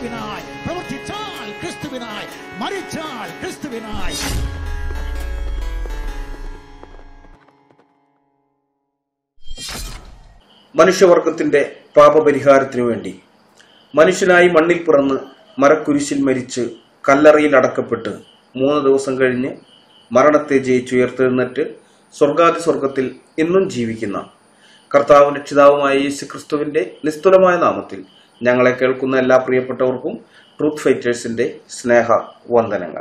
ക്രിസ്തുവിനായി പ്രവർത്തിച്ചാൽ ക്രിസ്തുവിനായി മരിച്ചാൽ ക്രിസ്തുവിനായി മനുഷ്യവർഗത്തിന്റെ പാപപരിഹാരത്തിനു വേണ്ടി മനുഷ്യനായി മണ്ണിൽ പിറന്ന് മരക്കുരിശിൽ മരിച്ച് കല്ലറയിൽ അടക്കപ്പെട്ട് മൂന്ന് ദിവസം കഴിഞ്ഞ് മരണത്തെ ജയിച്ചുയർത്തെഴുന്നേറ്റ് സ്വർഗാതി സ്വർഗത്തിൽ ഇന്നും ജീവിക്കുന്ന കർത്താവ് രക്ഷിതാവുമായ യേശു ക്രിസ്തുവിന്റെ നിസ്തുലമായ നാമത്തിൽ ഞങ്ങളെ കേൾക്കുന്ന എല്ലാ പ്രിയപ്പെട്ടവർക്കും ട്രൂത്ത് ഫൈറ്റേഴ്സിന്റെ സ്നേഹ വന്ദനങ്ങൾ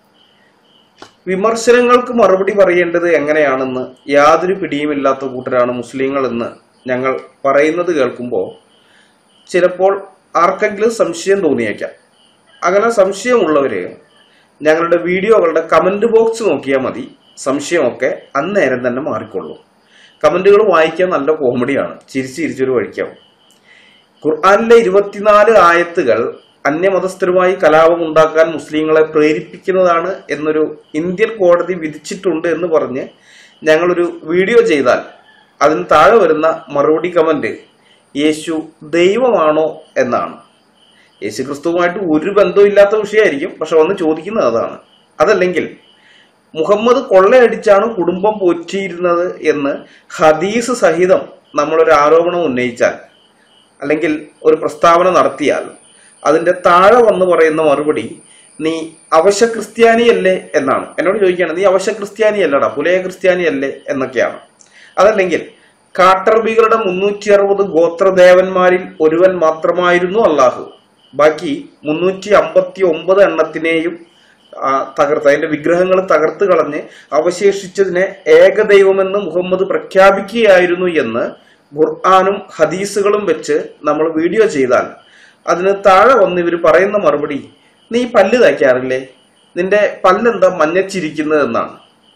വിമർശനങ്ങൾക്ക് മറുപടി പറയേണ്ടത് എങ്ങനെയാണെന്ന് യാതൊരു പിടിയുമില്ലാത്ത കൂട്ടരാണ് മുസ്ലിങ്ങൾ എന്ന് ഞങ്ങൾ പറയുന്നത് കേൾക്കുമ്പോൾ ചിലപ്പോൾ ആർക്കെങ്കിലും സംശയം തോന്നിയേക്കാം അങ്ങനെ സംശയമുള്ളവര് ഞങ്ങളുടെ വീഡിയോകളുടെ കമന്റ് ബോക്സ് നോക്കിയാൽ മതി സംശയമൊക്കെ അന്നേരം തന്നെ മാറിക്കൊള്ളും കമന്റുകൾ വായിക്കാൻ നല്ല കോമഡിയാണ് ചിരിച്ച് ചിരിച്ചൊരു വഴിക്കാവും ഖുർആാനിലെ ഇരുപത്തിനാല് ആയത്തുകൾ അന്യമതസ്ഥരുമായി കലാപം ഉണ്ടാക്കാൻ മുസ്ലിങ്ങളെ പ്രേരിപ്പിക്കുന്നതാണ് എന്നൊരു ഇന്ത്യൻ കോടതി വിധിച്ചിട്ടുണ്ട് എന്ന് പറഞ്ഞ് ഞങ്ങളൊരു വീഡിയോ ചെയ്താൽ അതിന് താഴെ വരുന്ന മറുപടി കമന്റ് യേശു ദൈവമാണോ എന്നാണ് യേശു ക്രിസ്തുവുമായിട്ട് ഒരു ബന്ധമില്ലാത്ത വിഷയമായിരിക്കും പക്ഷെ വന്ന് ചോദിക്കുന്നത് അതാണ് അതല്ലെങ്കിൽ മുഹമ്മദ് കൊള്ളയടിച്ചാണ് കുടുംബം പോറ്റിയിരുന്നത് എന്ന് ഹദീസ് സഹിതം നമ്മളൊരു ആരോപണം ഉന്നയിച്ചാൽ അല്ലെങ്കിൽ ഒരു പ്രസ്താവന നടത്തിയാൽ അതിന്റെ താഴെ വന്ന് പറയുന്ന മറുപടി നീ അവശ ക്രിസ്ത്യാനിയല്ലേ എന്നാണ് എന്നോട് ചോദിക്കുകയാണ് നീ അവശ ക്രിസ്ത്യാനിയല്ലടാ പുലയ ക്രിസ്ത്യാനിയല്ലേ എന്നൊക്കെയാണ് അതല്ലെങ്കിൽ കാട്ടർബികളുടെ മുന്നൂറ്റി അറുപത് ഗോത്രദേവന്മാരിൽ ഒരുവൻ മാത്രമായിരുന്നു അള്ളാഹു ബാക്കി മുന്നൂറ്റി അമ്പത്തി ഒമ്പത് എണ്ണത്തിനെയും ആ, തകർത്ത് അതിന്റെ വിഗ്രഹങ്ങൾ തകർത്ത് കളഞ്ഞ് അവശേഷിച്ചതിനെ ഏകദൈവമെന്ന് മുഹമ്മദ് പ്രഖ്യാപിക്കുകയായിരുന്നു എന്ന് ഖുർആാനും ഹദീസുകളും വെച്ച് നമ്മൾ വീഡിയോ ചെയ്താൽ അതിന് താഴെ വന്ന് ഇവർ പറയുന്ന മറുപടി നീ പല്ല് തയ്ക്കാറില്ലേ നിന്റെ പല്ലെന്താ മഞ്ഞച്ചിരിക്കുന്നത് എന്നാണ്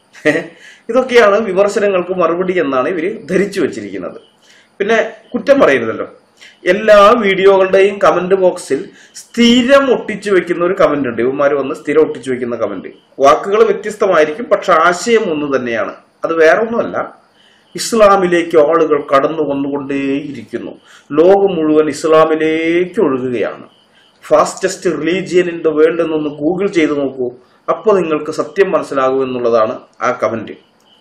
ഇതൊക്കെയാണ് വിമർശനങ്ങൾക്ക് മറുപടി എന്നാണ് ഇവര് ധരിച്ചു വെച്ചിരിക്കുന്നത് പിന്നെ കുറ്റം പറയരുതല്ലോ എല്ലാ വീഡിയോകളുടെയും കമന്റ് ബോക്സിൽ സ്ഥിരം ഒട്ടിച്ചു വെക്കുന്ന ഒരു കമന്റ് ഉണ്ട് ഇവന്മാർ വന്ന് സ്ഥിരം ഒട്ടിച്ചു വെക്കുന്ന കമന്റ് വാക്കുകൾ വ്യത്യസ്തമായിരിക്കും പക്ഷെ ആശയം ഒന്ന് തന്നെയാണ് അത് വേറൊന്നുമല്ല ഇസ്ലാമിലേക്ക് ആളുകൾ കടന്നു വന്നുകൊണ്ടേയിരിക്കുന്നു ലോകം മുഴുവൻ ഇസ്ലാമിലേക്ക് ഒഴുകുകയാണ് fastest religion in the world എന്നൊന്ന് ഗൂഗിൾ ചെയ്ത് നോക്കൂ അപ്പോൾ നിങ്ങൾക്ക് സത്യം മനസ്സിലാകും എന്നുള്ളതാണ് ആ കമന്റ്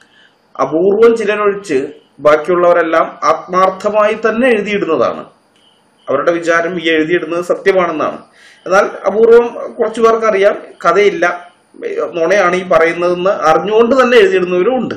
അപൂർവം ചിലരൊഴിച്ച് ബാക്കിയുള്ളവരെല്ലാം ആത്മാർത്ഥമായി തന്നെ എഴുതിയിടുന്നതാണ് അവരുടെ വിചാരം ഈ എഴുതിയിടുന്നത് സത്യമാണെന്നാണ് എന്നാൽ അപൂർവം കുറച്ചു പേർക്ക് അറിയാം കഥയില്ല നുണയാണ് ഈ പറയുന്നതെന്ന് അറിഞ്ഞുകൊണ്ട് തന്നെ എഴുതിയിടുന്നവരും ഉണ്ട്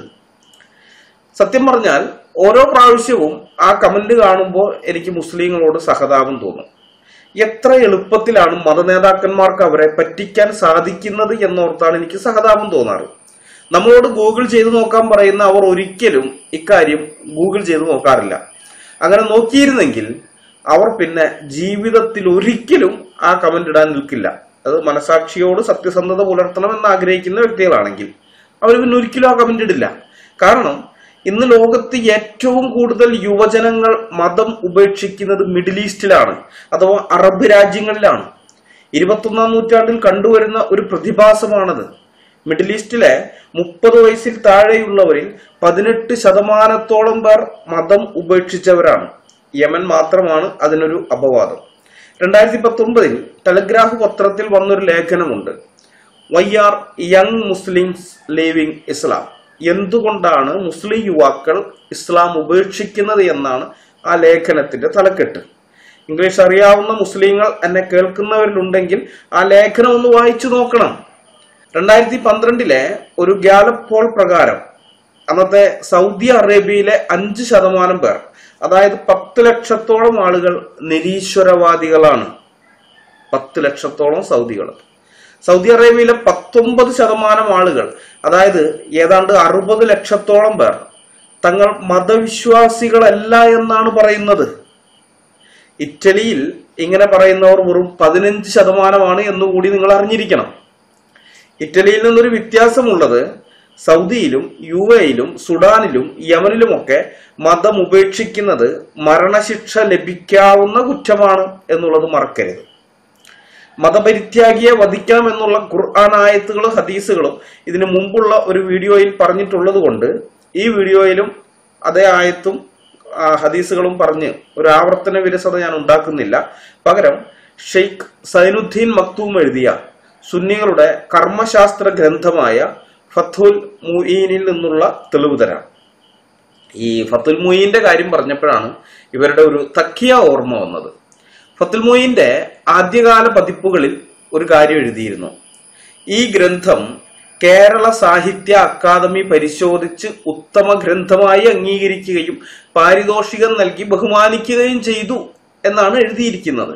സത്യം പറഞ്ഞാൽ ഓരോ പ്രാവശ്യവും ആ കമന്റ് കാണുമ്പോൾ എനിക്ക് മുസ്ലിങ്ങളോട് സഹതാപം തോന്നും എത്ര എളുപ്പത്തിലാണ് മതനേതാക്കന്മാർക്ക് അവരെ പറ്റിക്കാൻ സാധിക്കുന്നത് എന്നോർത്താണ് എനിക്ക് സഹതാപം തോന്നാറ് നമ്മളോട് ഗൂഗിൾ ചെയ്ത് നോക്കാൻ പറയുന്ന അവർ ഒരിക്കലും ഇക്കാര്യം ഗൂഗിൾ ചെയ്ത് നോക്കാറില്ല അങ്ങനെ നോക്കിയിരുന്നെങ്കിൽ അവർ പിന്നെ ജീവിതത്തിൽ ഒരിക്കലും ആ കമന്റ് ഇടാൻ നിൽക്കില്ല അത് മനസാക്ഷിയോട് സത്യസന്ധത പുലർത്തണമെന്ന് ആഗ്രഹിക്കുന്ന വ്യക്തികളാണെങ്കിൽ അവർ പിന്നെ ഒരിക്കലും ആ കമന്റ് ഇടില്ല കാരണം ഇന്ന് ലോകത്ത് ഏറ്റവും കൂടുതൽ യുവജനങ്ങൾ മതം ഉപേക്ഷിക്കുന്നത് മിഡിൽ ഈസ്റ്റിലാണ് അഥവാ അറബ് രാജ്യങ്ങളിലാണ് ഇരുപത്തൊന്നാം നൂറ്റാണ്ടിൽ കണ്ടുവരുന്ന ഒരു പ്രതിഭാസമാണത് മിഡിൽ ഈസ്റ്റിലെ മുപ്പത് വയസ്സിൽ താഴെയുള്ളവരിൽ പതിനെട്ട് ശതമാനത്തോളം പേർ മതം ഉപേക്ഷിച്ചവരാണ് യമൻ മാത്രമാണ് അതിനൊരു അപവാദം രണ്ടായിരത്തി പത്തൊമ്പതിൽ ടെലഗ്രാഫ് പത്രത്തിൽ വന്നൊരു ലേഖനമുണ്ട് why are young Muslims leaving Islam എന്തുകൊണ്ടാണ് മുസ്ലിം യുവാക്കൾ ഇസ്ലാം ഉപേക്ഷിക്കുന്നത് എന്നാണ് ആ ലേഖനത്തിന്റെ തലക്കെട്ട് ഇംഗ്ലീഷ് അറിയാവുന്ന മുസ്ലിങ്ങൾ എന്നെ കേൾക്കുന്നവരിലുണ്ടെങ്കിൽ ആ ലേഖനം ഒന്ന് വായിച്ചു നോക്കണം രണ്ടായിരത്തി പന്ത്രണ്ടിലെ ഒരു ഗ്യാലപ്പ് പോൾ പ്രകാരം അന്നത്തെ സൗദി അറേബ്യയിലെ അഞ്ച് ശതമാനം പേർ അതായത് പത്ത് ലക്ഷത്തോളം ആളുകൾ നിരീശ്വരവാദികളാണ് പത്ത് ലക്ഷത്തോളം സൗദികൾ സൗദി അറേബ്യയിലെ പത്തൊമ്പത് ശതമാനം ആളുകൾ അതായത് ഏതാണ്ട് അറുപത് ലക്ഷത്തോളം പേർ തങ്ങൾ മതവിശ്വാസികളല്ല എന്നാണ് പറയുന്നത് ഇറ്റലിയിൽ ഇങ്ങനെ പറയുന്നവർ വെറും പതിനഞ്ച് ശതമാനമാണ് എന്നുകൂടി നിങ്ങൾ അറിഞ്ഞിരിക്കണം ഇറ്റലിയിൽ നിന്നൊരു വ്യത്യാസമുള്ളത് സൗദിയിലും യു എയിലും സുഡാനിലും യമനിലുമൊക്കെ മതം ഉപേക്ഷിക്കുന്നത് മരണശിക്ഷ ലഭിക്കാവുന്ന കുറ്റമാണ് എന്നുള്ളത് മറക്കരുത് മതപരിത്യാഗിയെ വധിക്കണം എന്നുള്ള ഖുർആൻ ആയത്തുകളും ഹദീസുകളും ഇതിനു മുമ്പുള്ള ഒരു വീഡിയോയിൽ പറഞ്ഞിട്ടുള്ളത് കൊണ്ട് ഈ വീഡിയോയിലും അതേ ആയത്തും ആ, ഹദീസുകളും പറഞ്ഞ് ഒരു ആവർത്തന വിരസത ഞാൻ ഉണ്ടാക്കുന്നില്ല പകരം ഷെയ്ഖ് സൈനുദ്ദീൻ മക്തൂം എഴുതിയ സുന്നികളുടെ കർമ്മശാസ്ത്ര ഗ്രന്ഥമായ ഫത്തുൽ മുഈനിൽ നിന്നുള്ള തെളിവ് തരാം ഈ ഫത്തുൽ മുയീന്റെ കാര്യം പറഞ്ഞപ്പോഴാണ് ഇവരുടെ ഒരു തക്കിയ ഓർമ്മ വന്നത് ഫത്തുൽ മുയീന്റെ ആദ്യകാല പതിപ്പുകളിൽ ഒരു കാര്യം എഴുതിയിരുന്നു ഈ ഗ്രന്ഥം കേരള സാഹിത്യ അക്കാദമി പരിശോധിച്ച് ഉത്തമ ഗ്രന്ഥമായി അംഗീകരിക്കുകയും പാരിതോഷികം നൽകി ബഹുമാനിക്കുകയും ചെയ്തു എന്നാണ് എഴുതിയിരിക്കുന്നത്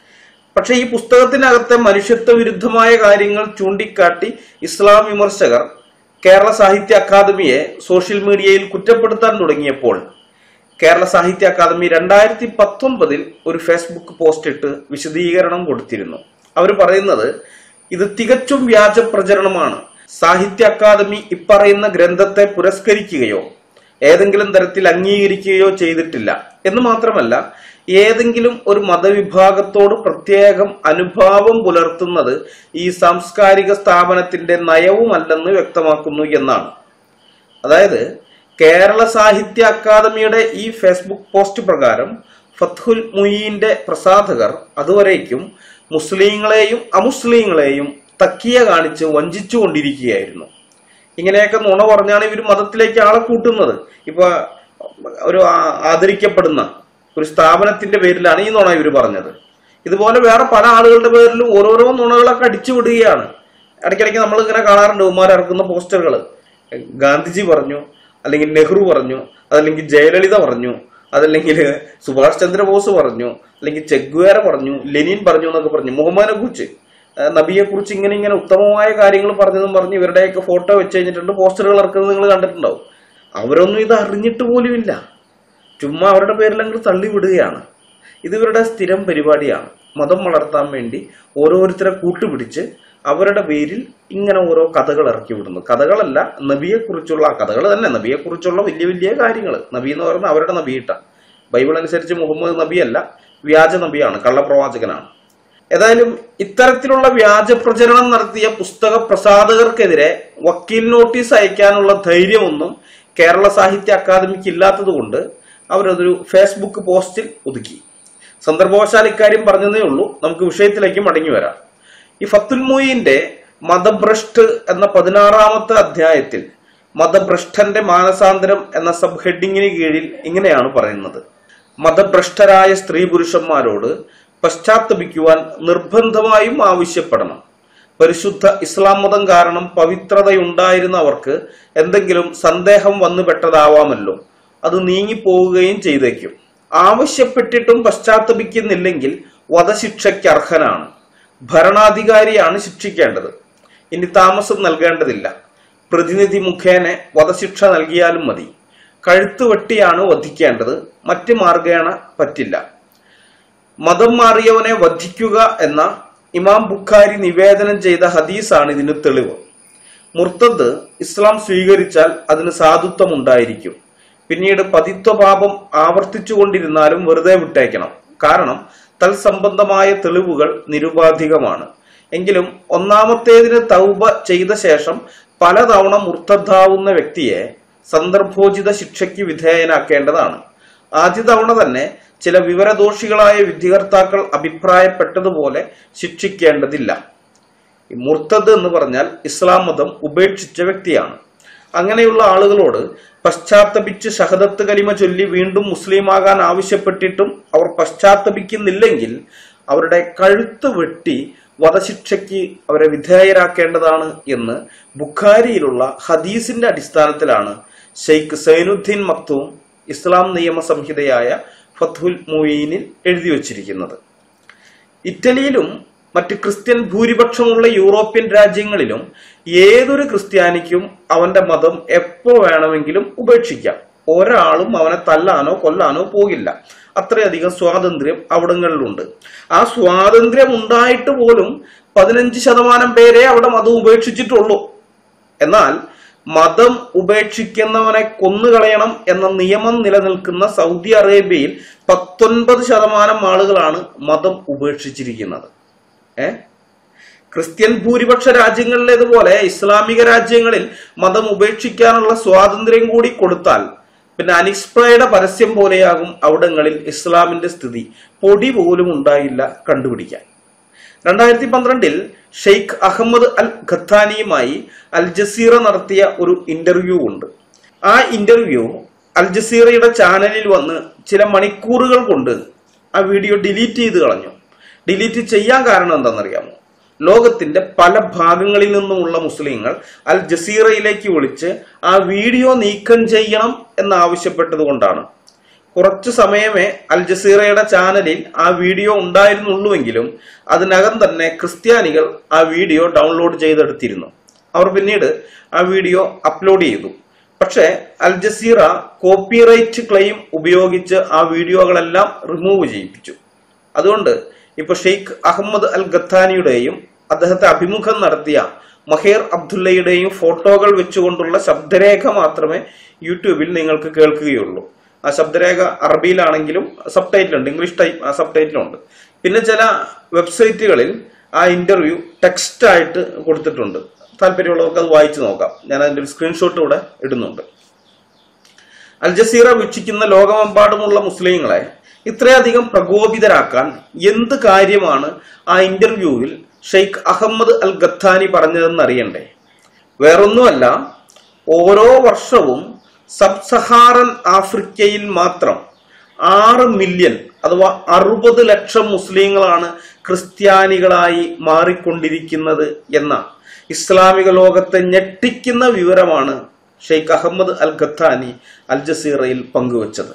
പക്ഷേ ഈ പുസ്തകത്തിനകത്തെ മനുഷ്യത്വ വിരുദ്ധമായ കാര്യങ്ങൾ ചൂണ്ടിക്കാട്ടി ഇസ്ലാം വിമർശകർ കേരള സാഹിത്യ അക്കാദമിയെ സോഷ്യൽ മീഡിയയിൽ കുറ്റപ്പെടുത്താൻ തുടങ്ങിയപ്പോൾ കേരള സാഹിത്യ അക്കാദമി രണ്ടായിരത്തി പത്തൊമ്പതിൽ ഒരു ഫേസ്ബുക്ക് പോസ്റ്റ് ഇട്ട് വിശദീകരണം കൊടുത്തിരുന്നു അവർ പറയുന്നത് ഇത് തികച്ചും വ്യാജ പ്രചരണമാണ് സാഹിത്യ അക്കാദമി ഇപ്പറയുന്ന ഗ്രന്ഥത്തെ പുരസ്കരിക്കുകയോ ഏതെങ്കിലും തരത്തിൽ അംഗീകരിക്കുകയോ ചെയ്തിട്ടില്ല എന്ന് മാത്രമല്ല ഏതെങ്കിലും ഒരു മതവിഭാഗത്തോട് പ്രത്യേകം അനുഭാവം പുലർത്തുന്നത് ഈ സാംസ്കാരിക സ്ഥാപനത്തിന്റെ നയവുമല്ലെന്ന് വ്യക്തമാക്കുന്നു എന്നാണ് അതായത് കേരള സാഹിത്യ അക്കാദമിയുടെ ഈ ഫേസ്ബുക്ക് പോസ്റ്റ് പ്രകാരം ഫത്ഹുൽ മുയീന്റെ പ്രസാധകർ അതുവരേക്കും മുസ്ലിങ്ങളെയും അമുസ്ലിങ്ങളെയും തക്കിയ കാണിച്ച് വഞ്ചിച്ചുകൊണ്ടിരിക്കുകയായിരുന്നു ഇങ്ങനെയൊക്കെ നുണ പറഞ്ഞാണ് ഇവർ മതത്തിലേക്ക് ആളെ കൂട്ടുന്നത് ഇപ്പൊ ഒരു ആ- ആദരിക്കപ്പെടുന്ന ഒരു സ്ഥാപനത്തിന്റെ പേരിലാണ് ഈ നുണ ഇവർ പറഞ്ഞത് ഇതുപോലെ വേറെ പല ആളുകളുടെ പേരിലും ഓരോരോ നുണകളൊക്കെ അടിച്ചു വിടുകയാണ് ഇടയ്ക്കിടയ്ക്ക് നമ്മൾ ഇങ്ങനെ കാണാറുണ്ട് ഉമ്മാർ ഇറക്കുന്ന പോസ്റ്ററുകൾ ഗാന്ധിജി പറഞ്ഞു അല്ലെങ്കിൽ നെഹ്റു പറഞ്ഞു അതല്ലെങ്കിൽ ജയലളിത പറഞ്ഞു അതല്ലെങ്കിൽ സുഭാഷ് ചന്ദ്രബോസ് പറഞ്ഞു അല്ലെങ്കിൽ ചെഗ്വേര പറഞ്ഞു ലെനിൻ പറഞ്ഞു എന്നൊക്കെ പറഞ്ഞു മുഹമ്മദിനെ കുറിച്ച് നബിയെ കുറിച്ച് ഇങ്ങനെ ഇങ്ങനെ ഉത്തമമായ കാര്യങ്ങൾ പറഞ്ഞതെന്ന് പറഞ്ഞ് ഇവരുടെയൊക്കെ ഫോട്ടോ വെച്ച് കഴിഞ്ഞിട്ടുണ്ട് പോസ്റ്ററുകൾ ഇറക്കുന്നത് നിങ്ങൾ കണ്ടിട്ടുണ്ടാവും അവരൊന്നും ഇത് അറിഞ്ഞിട്ട് പോലുമില്ല ചുമ്മാ അവരുടെ പേരിലങ്ങൾ തള്ളി വിടുകയാണ് ഇത് ഇവരുടെ സ്ഥിരം പരിപാടിയാണ് മതം വളർത്താൻ വേണ്ടി ഓരോരുത്തരെ കൂട്ടുപിടിച്ച് അവരുടെ പേരിൽ ഇങ്ങനെ ഓരോ കഥകൾ ഇറക്കി വിടുന്നു കഥകളല്ല നബിയെക്കുറിച്ചുള്ള ആ കഥകൾ തന്നെ നബിയെക്കുറിച്ചുള്ള വലിയ വലിയ കാര്യങ്ങൾ നബി എന്ന് പറയുന്നത് അവരുടെ നബിയിട്ട ബൈബിൾ അനുസരിച്ച് മുഹമ്മദ് നബിയല്ല വ്യാജ നബിയാണ് കള്ളപ്രവാചകനാണ് ഏതായാലും ഇത്തരത്തിലുള്ള വ്യാജ പ്രചരണം നടത്തിയ പുസ്തക പ്രസാധകർക്കെതിരെ വക്കീൽ നോട്ടീസ് അയക്കാനുള്ള ധൈര്യമൊന്നും കേരള സാഹിത്യ അക്കാദമിക്ക് ഇല്ലാത്തതുകൊണ്ട് അവരതൊരു ഫേസ്ബുക്ക് പോസ്റ്റിൽ ഒതുക്കി സന്ദർഭവശാൽ ഇക്കാര്യം പറഞ്ഞതേ ഉള്ളൂ നമുക്ക് വിഷയത്തിലേക്ക് മടങ്ങി വരാം ഈ ഫത്തുൽ മുയിന്റെ മതഭ്രഷ്ട് എന്ന പതിനാറാമത്തെ അധ്യായത്തിൽ മതഭ്രഷ്ടന്റെ മാനസാന്തരം എന്ന സബ് ഹെഡിങ്ങിന് കീഴിൽ ഇങ്ങനെയാണ് പറയുന്നത് മതഭ്രഷ്ടരായ സ്ത്രീ പുരുഷന്മാരോട് പശ്ചാത്തപിക്കുവാൻ നിർബന്ധമായും ആവശ്യപ്പെടണം പരിശുദ്ധ ഇസ്ലാം മതം കാരണം പവിത്രതയുണ്ടായിരുന്ന അവർക്ക് എന്തെങ്കിലും സന്ദേഹം വന്നുപെട്ടതാവാമല്ലോ അത് നീങ്ങിപ്പോവുകയും ചെയ്തേക്കും ആവശ്യപ്പെട്ടിട്ടും പശ്ചാത്തപിക്കുന്നില്ലെങ്കിൽ വധശിക്ഷയ്ക്ക് അർഹനാണ് ഭരണാധികാരിയാണ് ശിക്ഷിക്കേണ്ടത് ഇനി താമസം നൽകേണ്ടതില്ല പ്രതിനിധി മുഖേന വധശിക്ഷ നൽകിയാലും മതി കഴുത്ത് വെട്ടിയാണ് വധിക്കേണ്ടത് മറ്റ് മാർഗേണ പറ്റില്ല മതം മാറിയവനെ വധിക്കുക എന്ന ഇമാം ബുഖാരി നിവേദനം ചെയ്ത ഹദീസാണ് ഇതിന് തെളിവ് മുർത്തദ് ഇസ്ലാം സ്വീകരിച്ചാൽ അതിന് സാധുത്വം ഉണ്ടായിരിക്കും പിന്നീട് പതിത്വപാപം ആവർത്തിച്ചുകൊണ്ടിരുന്നാലും വെറുതെ വിട്ടേക്കണം കാരണം തൽസംബന്ധമായ തെളിവുകൾ നിരുപാധികമാണ് എങ്കിലും ഒന്നാമത്തേതിന് തൗബ ചെയ്ത ശേഷം പലതവണ മുർത്തദ്ധാവുന്ന വ്യക്തിയെ സന്ദർഭോചിത ശിക്ഷയ്ക്ക് വിധേയനാക്കേണ്ടതാണ് ആദ്യ തവണ തന്നെ ചില വിവരദോഷികളായ വിധികർത്താക്കൾ അഭിപ്രായപ്പെട്ടതുപോലെ ശിക്ഷിക്കേണ്ടതില്ല ഈ മുർത്തദ് എന്ന് പറഞ്ഞാൽ ഇസ്ലാം മതം ഉപേക്ഷിച്ച വ്യക്തിയാണ് അങ്ങനെയുള്ള ആളുകളോട് പശ്ചാത്തപിച്ച് ഷഹദത്ത് കലിമ ചൊല്ലി വീണ്ടും മുസ്ലിമാകാൻ ആവശ്യപ്പെട്ടിട്ടും അവർ പശ്ചാത്തപിക്കുന്നില്ലെങ്കിൽ അവരുടെ കഴുത്ത് വെട്ടി വധശിക്ഷയ്ക്ക് അവരെ വിധേയരാക്കേണ്ടതാണ് എന്ന് ബുഖാരിയിലുള്ള ഹദീസിന്റെ അടിസ്ഥാനത്തിലാണ് ഷെയ്ഖ് സൈനുദ്ദീൻ മക്തൂം ഇസ്ലാം നിയമ സംഹിതയായ ഫത്തുൽ മുയീനിൽ എഴുതി വച്ചിരിക്കുന്നത് ഇറ്റലിയിലും മറ്റ് ക്രിസ്ത്യൻ ഭൂരിപക്ഷമുള്ള യൂറോപ്യൻ രാജ്യങ്ങളിലും ഏതൊരു ക്രിസ്ത്യാനിക്കും അവന്റെ മതം എപ്പോ വേണമെങ്കിലും ഉപേക്ഷിക്കാം ഒരാളും അവനെ തല്ലാനോ കൊല്ലാനോ പോകില്ല അത്രയധികം സ്വാതന്ത്ര്യം അവിടങ്ങളിലുണ്ട് ആ സ്വാതന്ത്ര്യം ഉണ്ടായിട്ട് പോലും പതിനഞ്ച് ശതമാനം പേരെ അവിടെ മതം ഉപേക്ഷിച്ചിട്ടുള്ളൂ എന്നാൽ മതം ഉപേക്ഷിക്കുന്നവനെ കൊന്നുകളയണം എന്ന നിയമം നിലനിൽക്കുന്ന സൗദി അറേബ്യയിൽ പത്തൊൻപത് ശതമാനം ആളുകളാണ് മതം ഉപേക്ഷിച്ചിരിക്കുന്നത് ഏ ക്രിസ്ത്യൻ ഭൂരിപക്ഷ രാജ്യങ്ങളിലേതുപോലെ ഇസ്ലാമിക രാജ്യങ്ങളിൽ മതം ഉപേക്ഷിക്കാനുള്ള സ്വാതന്ത്ര്യം കൂടി കൊടുത്താൽ പിന്നെ അനിസ്പ്രയുടെ പരസ്യം പോലെയാകും അവിടങ്ങളിൽ ഇസ്ലാമിന്റെ സ്ഥിതി പൊടി പോലും ഉണ്ടായില്ല കണ്ടുപിടിക്കാൻ രണ്ടായിരത്തി പന്ത്രണ്ടിൽ ഷെയ്ഖ് അഹമ്മദ് അൽ ഖത്താനിയുമായി അൽ ജസീറ നടത്തിയ ഒരു ഇന്റർവ്യൂ ഉണ്ട് ആ ഇന്റർവ്യൂ അൽ ജസീറയുടെ ചാനലിൽ വന്ന് ചില മണിക്കൂറുകൾ കൊണ്ട് ആ വീഡിയോ ഡിലീറ്റ് ചെയ്ത് കളഞ്ഞു ഡിലീറ്റ് ചെയ്യാൻ കാരണം എന്താണെന്നറിയാമോ ലോകത്തിന്റെ പല ഭാഗങ്ങളിൽ നിന്നുമുള്ള മുസ്ലിങ്ങൾ അൽ ജസീറയിലേക്ക് വിളിച്ച് ആ വീഡിയോ നീക്കം ചെയ്യണം എന്നാവശ്യപ്പെട്ടത് കൊണ്ടാണ് കുറച്ചു സമയമേ അൽ ജസീറയുടെ ചാനലിൽ ആ വീഡിയോ ഉണ്ടായിരുന്നുള്ളൂവെങ്കിലും അതിനകം തന്നെ ക്രിസ്ത്യാനികൾ ആ വീഡിയോ ഡൗൺലോഡ് ചെയ്തെടുത്തിരുന്നു അവർ പിന്നീട് ആ വീഡിയോ അപ്ലോഡ് ചെയ്തു പക്ഷേ അൽ ജസീറ കോപ്പിറൈറ്റ് ക്ലെയിം ഉപയോഗിച്ച് ആ വീഡിയോകളെല്ലാം റിമൂവ് ചെയ്യിപ്പിച്ചു അതുകൊണ്ട് ഇപ്പൊ ഷെയ്ഖ് അഹമ്മദ് അൽ ഗത്താനിയുടെയും അദ്ദേഹത്തെ അഭിമുഖം നടത്തിയ മഹേർ അബ്ദുള്ളയുടെയും ഫോട്ടോകൾ വെച്ചുകൊണ്ടുള്ള ശബ്ദരേഖ മാത്രമേ യൂട്യൂബിൽ നിങ്ങൾക്ക് കേൾക്കുകയുള്ളൂ ആ ശബ്ദരേഖ അറബിയിലാണെങ്കിലും സബ് ടൈറ്റിൽ ഉണ്ട് ഇംഗ്ലീഷ് ടൈപ്പ് സബ് ടൈറ്റിലുണ്ട് പിന്നെ ചില വെബ്സൈറ്റുകളിൽ ആ ഇന്റർവ്യൂ ടെക്സ്റ്റ് ആയിട്ട് കൊടുത്തിട്ടുണ്ട് താല്പര്യമുള്ളവർക്ക് അത് വായിച്ചു നോക്കാം ഞാൻ അതിന്റെ ഒരു സ്ക്രീൻഷോട്ട് ഇവിടെ ഇടുന്നുണ്ട് അൽ ജസീറ വീക്ഷിക്കുന്ന ലോകമെമ്പാടുമുള്ള മുസ്ലിങ്ങളെ ഇത്രയധികം പ്രകോപിതരാക്കാൻ എന്ത് കാര്യമാണ് ആ ഇന്റർവ്യൂവിൽ ഷെയ്ഖ് അഹമ്മദ് അൽ ഗത്താനി പറഞ്ഞതെന്ന് അറിയണ്ടേ വേറൊന്നുമല്ല ഓരോ വർഷവും സബ് സഹാറൻ ആഫ്രിക്കയിൽ മാത്രം ആറ് മില്യൺ അഥവാ അറുപത് ലക്ഷം മുസ്ലിങ്ങളാണ് ക്രിസ്ത്യാനികളായി മാറിക്കൊണ്ടിരിക്കുന്നത് എന്ന ഇസ്ലാമിക ലോകത്തെ ഞെട്ടിക്കുന്ന വിവരമാണ് Sheikh Ahmad al Qahtani al ജസീറയിൽ പങ്കുവച്ചത്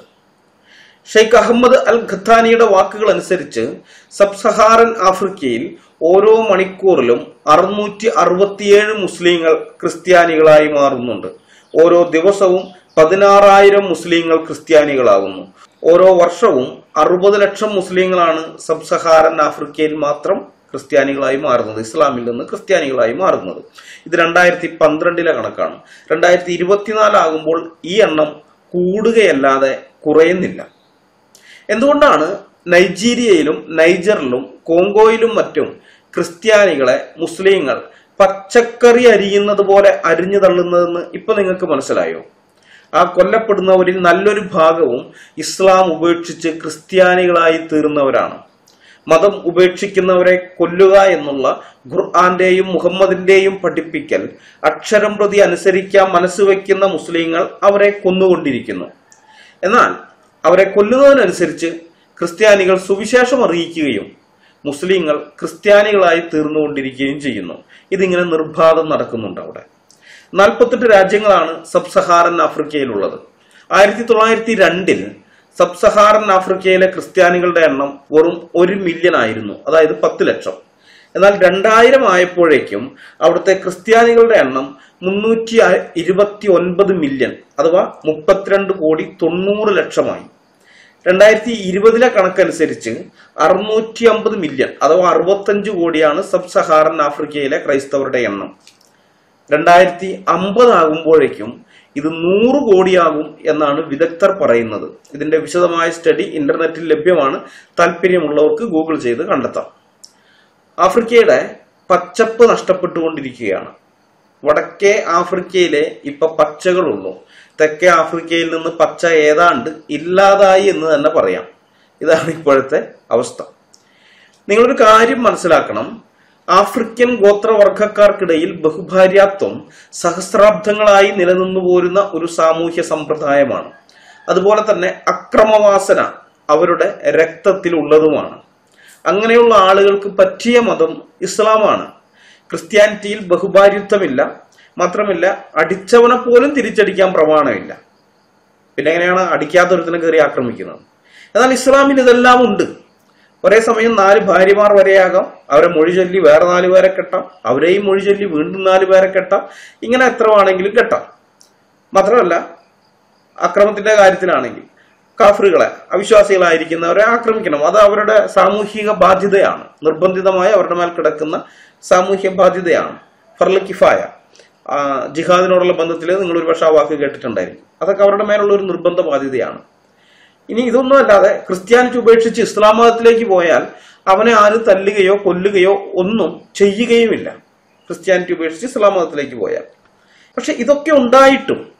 ഷെയ്ഖ് അഹമ്മദ് അൽ ഖത്താനിയുടെ വാക്കുകൾ അനുസരിച്ച് സബ് സഹാറൻ ആഫ്രിക്കയിൽ ഓരോ മണിക്കൂറിലും അറുന്നൂറ്റി അറുപത്തിയേഴ് മുസ്ലിങ്ങൾ ക്രിസ്ത്യാനികളായി മാറുന്നുണ്ട് ഓരോ ദിവസവും പതിനാറായിരം മുസ്ലിങ്ങൾ ക്രിസ്ത്യാനികളാകുന്നു ഓരോ വർഷവും അറുപത് ലക്ഷം മുസ്ലിങ്ങളാണ് സബ് സഹാറൻ ആഫ്രിക്കയിൽ മാത്രം ക്രിസ്ത്യാനികളായി മാറുന്നത് ഇസ്ലാമിൽ നിന്ന് ക്രിസ്ത്യാനികളായി മാറുന്നത് ഇത് രണ്ടായിരത്തി പന്ത്രണ്ടിലെ കണക്കാണ് രണ്ടായിരത്തി ഇരുപത്തിനാലാകുമ്പോൾ ഈ എണ്ണം കൂടുകയല്ലാതെ കുറയുന്നില്ല എന്തുകൊണ്ടാണ് നൈജീരിയയിലും നൈജറിലും കോങ്കോയിലും മറ്റും ക്രിസ്ത്യാനികളെ മുസ്ലിങ്ങൾ പച്ചക്കറി അരിയുന്നത് പോലെ അരിഞ്ഞു തള്ളുന്നതെന്ന് ഇപ്പൊ നിങ്ങൾക്ക് മനസ്സിലായോ ആ കൊല്ലപ്പെടുന്നവരിൽ നല്ലൊരു ഭാഗവും ഇസ്ലാം ഉപേക്ഷിച്ച് ക്രിസ്ത്യാനികളായി തീർന്നവരാണ് മതം ഉപേക്ഷിക്കുന്നവരെ കൊല്ലുക എന്നുള്ള ഖുർആന്റെയും മുഹമ്മദിന്റെയും പഠിപ്പിക്കൽ അക്ഷരം പ്രതി അനുസരിക്കാൻ മനസ്സുവെക്കുന്ന മുസ്ലിങ്ങൾ അവരെ കൊന്നുകൊണ്ടിരിക്കുന്നു എന്നാൽ അവരെ കൊല്ലുന്നതിനനുസരിച്ച് ക്രിസ്ത്യാനികൾ സുവിശേഷം അറിയിക്കുകയും മുസ്ലിങ്ങൾ ക്രിസ്ത്യാനികളായി തീർന്നുകൊണ്ടിരിക്കുകയും ചെയ്യുന്നു ഇതിങ്ങനെ നിർബാധം നടക്കുന്നുണ്ട് അവിടെ നാൽപ്പത്തെട്ട് രാജ്യങ്ങളാണ് സബ് സഹാറൻ ആഫ്രിക്കയിലുള്ളത് ആയിരത്തി തൊള്ളായിരത്തി രണ്ടിൽ സബ് സഹാറൻ ആഫ്രിക്കയിലെ ക്രിസ്ത്യാനികളുടെ എണ്ണം വെറും ഒരു മില്യൺ ആയിരുന്നു അതായത് പത്ത് ലക്ഷം എന്നാൽ രണ്ടായിരം ആയപ്പോഴേക്കും അവിടുത്തെ ക്രിസ്ത്യാനികളുടെ എണ്ണം മുന്നൂറ്റി ഇരുപത്തി ഒൻപത് മില്യൺ അഥവാ മുപ്പത്തിരണ്ട് കോടി തൊണ്ണൂറ് ലക്ഷമായി രണ്ടായിരത്തി ഇരുപതിലെ കണക്കനുസരിച്ച് അറുന്നൂറ്റി അമ്പത് മില്യൺ അഥവാ അറുപത്തഞ്ച് കോടിയാണ് സബ് സഹാറൻ ആഫ്രിക്കയിലെ ക്രൈസ്തവരുടെ എണ്ണം രണ്ടായിരത്തി അമ്പത് ആകുമ്പോഴേക്കും ഇത് നൂറ് കോടിയാകും എന്നാണ് വിദഗ്ധർ പറയുന്നത് ഇതിന്റെ വിശദമായ സ്റ്റഡി ഇന്റർനെറ്റിൽ ലഭ്യമാണ് താല്പര്യമുള്ളവർക്ക് ഗൂഗിൾ ചെയ്ത് കണ്ടെത്താം ആഫ്രിക്കയുടെ പച്ചപ്പ് നഷ്ടപ്പെട്ടുകൊണ്ടിരിക്കുകയാണ് വടക്കേ ആഫ്രിക്കയിലെ ഇപ്പൊ പച്ചകളുള്ളൂ തെക്കേ ആഫ്രിക്കയിൽ നിന്ന് പച്ച ഏതാണ്ട് ഇല്ലാതായി എന്ന് തന്നെ പറയാം ഇതാണ് ഇപ്പോഴത്തെ അവസ്ഥ നിങ്ങളൊരു കാര്യം മനസ്സിലാക്കണം ആഫ്രിക്കൻ ഗോത്രവർഗക്കാർക്കിടയിൽ ബഹുഭാര്യാത്വം സഹസ്രാബ്ദങ്ങളായി നിലനിന്നു പോരുന്ന ഒരു സാമൂഹ്യ സമ്പ്രദായമാണ് അതുപോലെ തന്നെ അക്രമവാസന അവരുടെ രക്തത്തിൽ ഉള്ളതുമാണ് അങ്ങനെയുള്ള ആളുകൾക്ക് പറ്റിയ മതം ഇസ്ലാമാണ് ക്രിസ്ത്യാനിറ്റിയിൽ ബഹുഭാര്യത്വമില്ല മാത്രമല്ല അടിച്ചവനെ പോലും തിരിച്ചടിക്കാൻ പ്രമാണമില്ല പിന്നെ എങ്ങനെയാണ് അടിക്കാത്തൊരുത്തിനെ കയറി ആക്രമിക്കുന്നത് എന്നാൽ ഇസ്ലാമിൽ ഇതെല്ലാം ഉണ്ട് ഒരേ സമയം നാല് ഭാര്യമാർ വരെയാകാം അവരെ മൊഴി ചൊല്ലി വേറെ നാല് പേരെ കെട്ടാം അവരെയും മൊഴി ചൊല്ലി വീണ്ടും നാല് പേരെ കെട്ടാം ഇങ്ങനെ എത്ര വേണമെങ്കിലും കെട്ടാം മാത്രമല്ല അക്രമത്തിന്റെ കാര്യത്തിലാണെങ്കിൽ കാഫറുകളെ അവിശ്വാസികളായിരിക്കുന്നവരെ ആക്രമിക്കണം അത് അവരുടെ സാമൂഹിക ബാധ്യതയാണ് നിർബന്ധിതമായി അവരുടെ മേൽ കിടക്കുന്ന സാമൂഹ്യ ബാധ്യതയാണ് ഫർല കിഫായ ആ, ജിഹാദിനോടുള്ള ബന്ധത്തിൽ നിങ്ങൾ ഒരു പക്ഷേ ആ വാക്ക് കേട്ടിട്ടുണ്ടായിരിക്കും അതൊക്കെ അവരുടെ മേലുള്ള ഒരു നിർബന്ധ ബാധ്യതയാണ് ഇനി ഇതൊന്നും അല്ലാതെ ക്രിസ്ത്യാനിറ്റി ഉപേക്ഷിച്ച് ഇസ്ലാം മതത്തിലേക്ക് പോയാൽ അവനെ ആരും തല്ലുകയോ കൊല്ലുകയോ ഒന്നും ചെയ്യുകയുമില്ല ക്രിസ്ത്യാനിറ്റി ഉപേക്ഷിച്ച് ഇസ്ലാം മതത്തിലേക്ക് പോയാൽ പക്ഷെ ഇതൊക്കെ ഉണ്ടായിട്ടും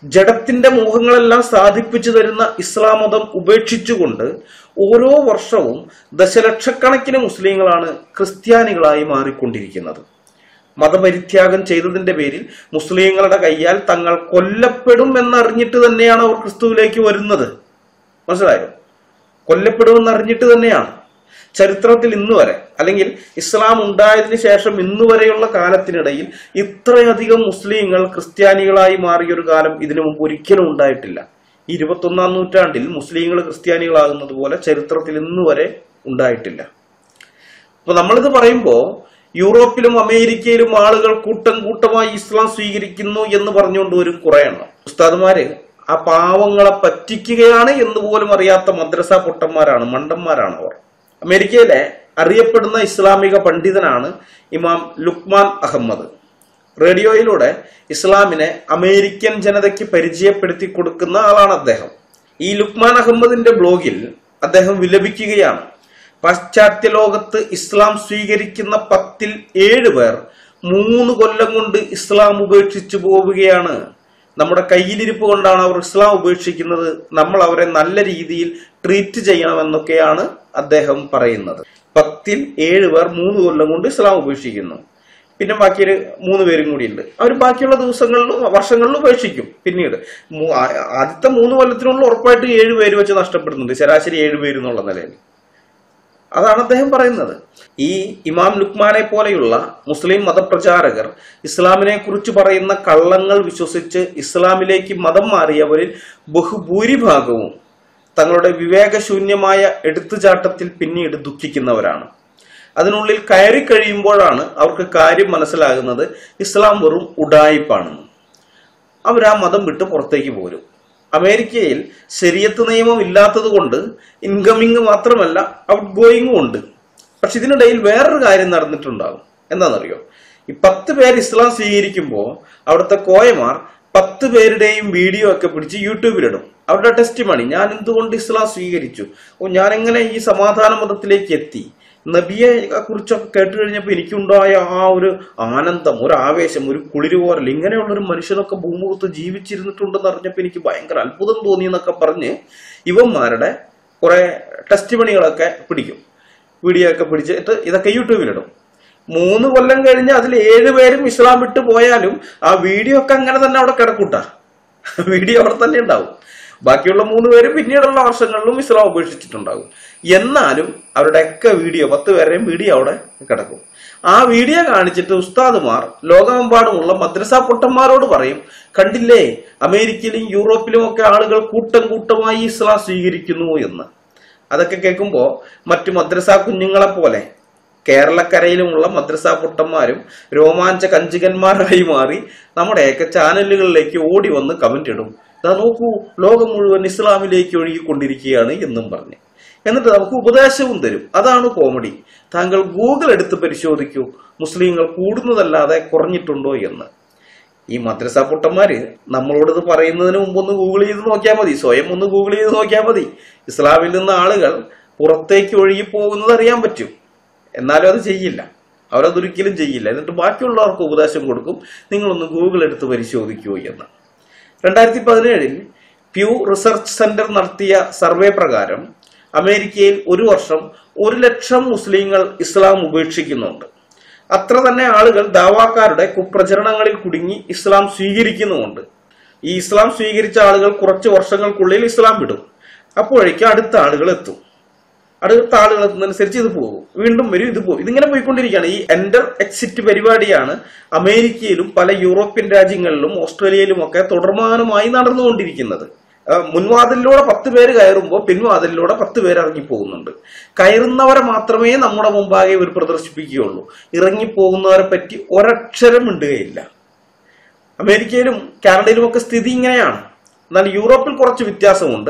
ജഡത്തിന്റെ മോഹങ്ങളെല്ലാം സാധിപ്പിച്ചു തരുന്ന ഇസ്ലാം മതം ഉപേക്ഷിച്ചുകൊണ്ട് ഓരോ വർഷവും ദശലക്ഷക്കണക്കിന് മുസ്ലിങ്ങളാണ് ക്രിസ്ത്യാനികളായി മാറിക്കൊണ്ടിരിക്കുന്നത് മതപരിത്യാഗം ചെയ്തതിന്റെ പേരിൽ മുസ്ലിങ്ങളുടെ കയ്യാൽ തങ്ങൾ കൊല്ലപ്പെടും എന്നറിഞ്ഞിട്ട് തന്നെയാണ് അവർ ക്രിസ്തുവിലേക്ക് വരുന്നത് മനസ്സിലായോ കൊല്ലപ്പെടുമെന്ന് അറിഞ്ഞിട്ട് തന്നെയാണ് ചരിത്രത്തിൽ ഇന്ന് വരെ അല്ലെങ്കിൽ ഇസ്ലാം ഉണ്ടായതിനു ശേഷം ഇന്ന് വരെയുള്ള കാലത്തിനിടയിൽ ഇത്രയധികം മുസ്ലിങ്ങൾ ക്രിസ്ത്യാനികളായി മാറിയ ഒരു കാലം ഇതിനു മുമ്പ് ഒരിക്കലും ഉണ്ടായിട്ടില്ല ഇരുപത്തൊന്നാം നൂറ്റാണ്ടിൽ മുസ്ലിങ്ങൾ ക്രിസ്ത്യാനികളാകുന്നത് പോലെ ചരിത്രത്തിൽ ഇന്ന് വരെ ഉണ്ടായിട്ടില്ല അപ്പൊ നമ്മളിത് പറയുമ്പോൾ യൂറോപ്പിലും അമേരിക്കയിലും ആളുകൾ കൂട്ടം കൂട്ടമായി ഇസ്ലാം സ്വീകരിക്കുന്നു എന്ന് പറഞ്ഞുകൊണ്ട് വരും കുറെ എണ്ണം ഉസ്താദുമാര് ആ പാവങ്ങളെ പറ്റിക്കുകയാണ് എന്ന് പോലും അറിയാത്ത മദ്രസ പൊട്ടന്മാരാണ് മണ്ടന്മാരാണ് അവർ അമേരിക്കയിലെ അറിയപ്പെടുന്ന ഇസ്ലാമിക പണ്ഡിതനാണ് ഇമാം ലുക്മാൻ അഹമ്മദ് റേഡിയോയിലൂടെ ഇസ്ലാമിനെ അമേരിക്കൻ ജനതയ്ക്ക് പരിചയപ്പെടുത്തി കൊടുക്കുന്ന ആളാണ് അദ്ദേഹം ഈ ലുക്മാൻ അഹമ്മദിന്റെ ബ്ലോഗിൽ അദ്ദേഹം വിലപിക്കുകയാണ് പാശ്ചാത്യ ലോകത്ത് ഇസ്ലാം സ്വീകരിക്കുന്ന പത്തിൽ ഏഴ് പേർ മൂന്ന് കൊല്ലം കൊണ്ട് ഇസ്ലാം ഉപേക്ഷിച്ചു പോവുകയാണ് നമ്മുടെ കയ്യിലിരിപ്പ് കൊണ്ടാണ് അവർ ഇസ്ലാം ഉപേക്ഷിക്കുന്നത് നമ്മൾ അവരെ നല്ല രീതിയിൽ ട്രീറ്റ് ചെയ്യണമെന്നൊക്കെയാണ് അദ്ദേഹം പറയുന്നത് പത്തിൽ ഏഴ് പേർ മൂന്ന് കൊല്ലം കൊണ്ട് ഇസ്ലാം ഉപേക്ഷിക്കുന്നു പിന്നെ ബാക്കി ഒരു മൂന്ന് പേരും കൂടിയുണ്ട് അവർ ബാക്കിയുള്ള ദിവസങ്ങളിലും വർഷങ്ങളിലും ഉപേക്ഷിക്കും പിന്നീട് മൂ- ആ- ആദ്യത്തെ മൂന്ന് കൊല്ലത്തിനുള്ളിൽ ഉറപ്പായിട്ട് ഏഴ് പേര് വെച്ച് നഷ്ടപ്പെടുന്നുണ്ട് ശരാശരി ഏഴ് പേര് എന്നുള്ള നിലയിൽ അതാണ് അദ്ദേഹം പറയുന്നത് ഈ ഇമാം ലുക്മാനെ പോലെയുള്ള മുസ്ലിം മതപ്രചാരകർ ഇസ്ലാമിനെ കുറിച്ച് പറയുന്ന കള്ളങ്ങൾ വിശ്വസിച്ച് ഇസ്ലാമിലേക്ക് മതം മാറിയവരിൽ ബഹുഭൂരിഭാഗവും തങ്ങളുടെ വിവേകശൂന്യമായ എടുത്തുചാട്ടത്തിൽ പിന്നീട് ദുഃഖിക്കുന്നവരാണ് അതിനുള്ളിൽ കയറി കഴിയുമ്പോഴാണ് അവർക്ക് കാര്യം മനസ്സിലാകുന്നത് ഇസ്ലാം വെറും ഉഡായിപ്പാണെന്ന് അവർ ആ മതം വിട്ട് പുറത്തേക്ക് പോരും അമേരിക്കയിൽ ശരിയത്ത് നിയമം ഇല്ലാത്തത് കൊണ്ട് ഇൻകമിങ് മാത്രമല്ല ഔട്ട് ഗോയിങ്ങും ഉണ്ട് പക്ഷെ ഇതിനിടയിൽ വേറൊരു കാര്യം നടന്നിട്ടുണ്ടാകും എന്താണെന്നറിയോ ഈ പത്ത് പേര് ഇസ്ലാം സ്വീകരിക്കുമ്പോൾ അവിടുത്തെ കോയമാർ പത്ത് പേരുടെയും വീഡിയോ ഒക്കെ പിടിച്ച് യൂട്യൂബിലിടും അവരുടെ ടെസ്റ്റ് മണി ഞാൻ എന്തുകൊണ്ട് ഇസ്ലാം സ്വീകരിച്ചു ഓ ഞാൻ എങ്ങനെ ഈ സമാധാന മതത്തിലേക്ക് എത്തി നബിയെ കുറിച്ചൊക്കെ കേട്ട് കഴിഞ്ഞപ്പോൾ എനിക്കുണ്ടായ ആ ഒരു ആനന്ദം ഒരു ആവേശം ഒരു കുളിരുപോരൽ ഇങ്ങനെയുള്ള ഒരു മനുഷ്യനൊക്കെ ഭൂമുഖത്ത് ജീവിച്ചിരുന്നിട്ടുണ്ടെന്ന് അറിഞ്ഞപ്പോൾ എനിക്ക് ഭയങ്കര അത്ഭുതം തോന്നി എന്നൊക്കെ പറഞ്ഞ് ഇവന്മാരുടെ കുറെ ടെസ്റ്റ് മണികളൊക്കെ പിടിക്കും വീഡിയോ ഒക്കെ പിടിച്ചിട്ട് ഇതൊക്കെ യൂട്യൂബിലിടും മൂന്ന് കൊല്ലം കഴിഞ്ഞ് അതിൽ ഏഴ് പേരും ഇസ്ലാം വിട്ട് പോയാലും ആ വീഡിയോ ഒക്കെ അങ്ങനെ തന്നെ അവിടെ കിടക്കൂട്ടാ വീഡിയോ അവിടെ തന്നെ ഉണ്ടാവും ബാക്കിയുള്ള മൂന്ന് പേര് പിന്നീടുള്ള വർഷങ്ങളിലും ഇസ്ലാം ഉപേക്ഷിച്ചിട്ടുണ്ടാകും എന്നാലും അവരുടെയൊക്കെ വീഡിയോ പത്ത് പേരുടെയും വീഡിയോ അവിടെ കിടക്കും ആ വീഡിയോ കാണിച്ചിട്ട് ഉസ്താദുമാർ ലോകമെമ്പാടുമുള്ള മദ്രസ പൊട്ടന്മാരോട് പറയും കണ്ടില്ലേ അമേരിക്കയിലും യൂറോപ്പിലും ഒക്കെ ആളുകൾ കൂട്ടം കൂട്ടമായി ഇസ്ലാം സ്വീകരിക്കുന്നു എന്ന് അതൊക്കെ കേൾക്കുമ്പോൾ മറ്റു മദ്രസ കുഞ്ഞുങ്ങളെ പോലെ കേരളക്കരയിലുമുള്ള മദ്രസ പൊട്ടന്മാരും രോമാഞ്ച കഞ്ചികന്മാരായി മാറി നമ്മുടെയൊക്കെ ചാനലുകളിലേക്ക് ഓടി വന്ന് കമന്റ് ഇടും ഇതാ നോക്കൂ ലോകം മുഴുവൻ ഇസ്ലാമിലേക്ക് ഒഴുകിക്കൊണ്ടിരിക്കുകയാണ് എന്നും പറഞ്ഞ് എന്നിട്ട് നമുക്ക് ഉപദേശവും തരും അതാണ് കോമഡി താങ്കൾ ഗൂഗിൾ എടുത്ത് പരിശോധിക്കൂ മുസ്ലിങ്ങൾ കൂടുന്നതല്ലാതെ കുറഞ്ഞിട്ടുണ്ടോ എന്ന് ഈ മദ്രസ പൊട്ടന്മാര് നമ്മളോട് ഇത് പറയുന്നതിന് മുമ്പ് ഒന്ന് ഗൂഗിൾ ചെയ്ത് നോക്കിയാൽ മതി സ്വയം ഒന്ന് ഗൂഗിൾ ചെയ്ത് നോക്കിയാൽ മതി ഇസ്ലാമിൽ നിന്ന് ആളുകൾ പുറത്തേക്ക് ഒഴുകി പോകുന്നത് അറിയാൻ പറ്റും എന്നാലും അത് ചെയ്യില്ല അവരതൊരിക്കലും ചെയ്യില്ല എന്നിട്ട് ബാക്കിയുള്ളവർക്ക് ഉപദേശം കൊടുക്കും നിങ്ങളൊന്ന് ഗൂഗിൾ എടുത്ത് പരിശോധിക്കൂ എന്ന് രണ്ടായിരത്തി പതിനേഴിൽ പ്യൂ റിസർച്ച് സെന്റർ നടത്തിയ സർവേ പ്രകാരം അമേരിക്കയിൽ ഒരു വർഷം ഒരു ലക്ഷം മുസ്ലിങ്ങൾ ഇസ്ലാം ഉപേക്ഷിക്കുന്നുണ്ട് അത്ര തന്നെ ആളുകൾ ദാവാക്കാരുടെ കുപ്രചരണങ്ങളിൽ കുടുങ്ങി ഇസ്ലാം സ്വീകരിക്കുന്നുമുണ്ട് ഈ ഇസ്ലാം സ്വീകരിച്ച ആളുകൾ കുറച്ച് വർഷങ്ങൾക്കുള്ളിൽ ഇസ്ലാം വിടും അപ്പോഴേക്കും അടുത്ത ആളുകൾ എത്തും അടുത്ത ആളുകൾ എത്തുന്നതനുസരിച്ച് ഇത് പോകും വീണ്ടും വരും ഇത് പോകും ഇതിങ്ങനെ പോയിക്കൊണ്ടിരിക്കുകയാണ് ഈ എൻഡർ എക്സിറ്റ് പരിപാടിയാണ് അമേരിക്കയിലും പല യൂറോപ്യൻ രാജ്യങ്ങളിലും ഓസ്ട്രേലിയയിലും ഒക്കെ തുടർമാനമായി നടന്നുകൊണ്ടിരിക്കുന്നത് ആ, മുൻവാതിലിലൂടെ പത്ത് പേര് കയറുമ്പോൾ പിൻവാതിലിലൂടെ പത്ത് പേര് ഇറങ്ങിപ്പോകുന്നുണ്ട് കയറുന്നവരെ മാത്രമേ നമ്മുടെ മുമ്പാകെ ഇവർ പ്രദർശിപ്പിക്കുകയുള്ളൂ ഇറങ്ങിപ്പോകുന്നവരെ പറ്റി ഒരക്ഷരം മിണ്ടുകയില്ല അമേരിക്കയിലും കാനഡയിലും ഒക്കെ സ്ഥിതി ഇങ്ങനെയാണ് എന്നാൽ യൂറോപ്പിൽ കുറച്ച് വ്യത്യാസമുണ്ട്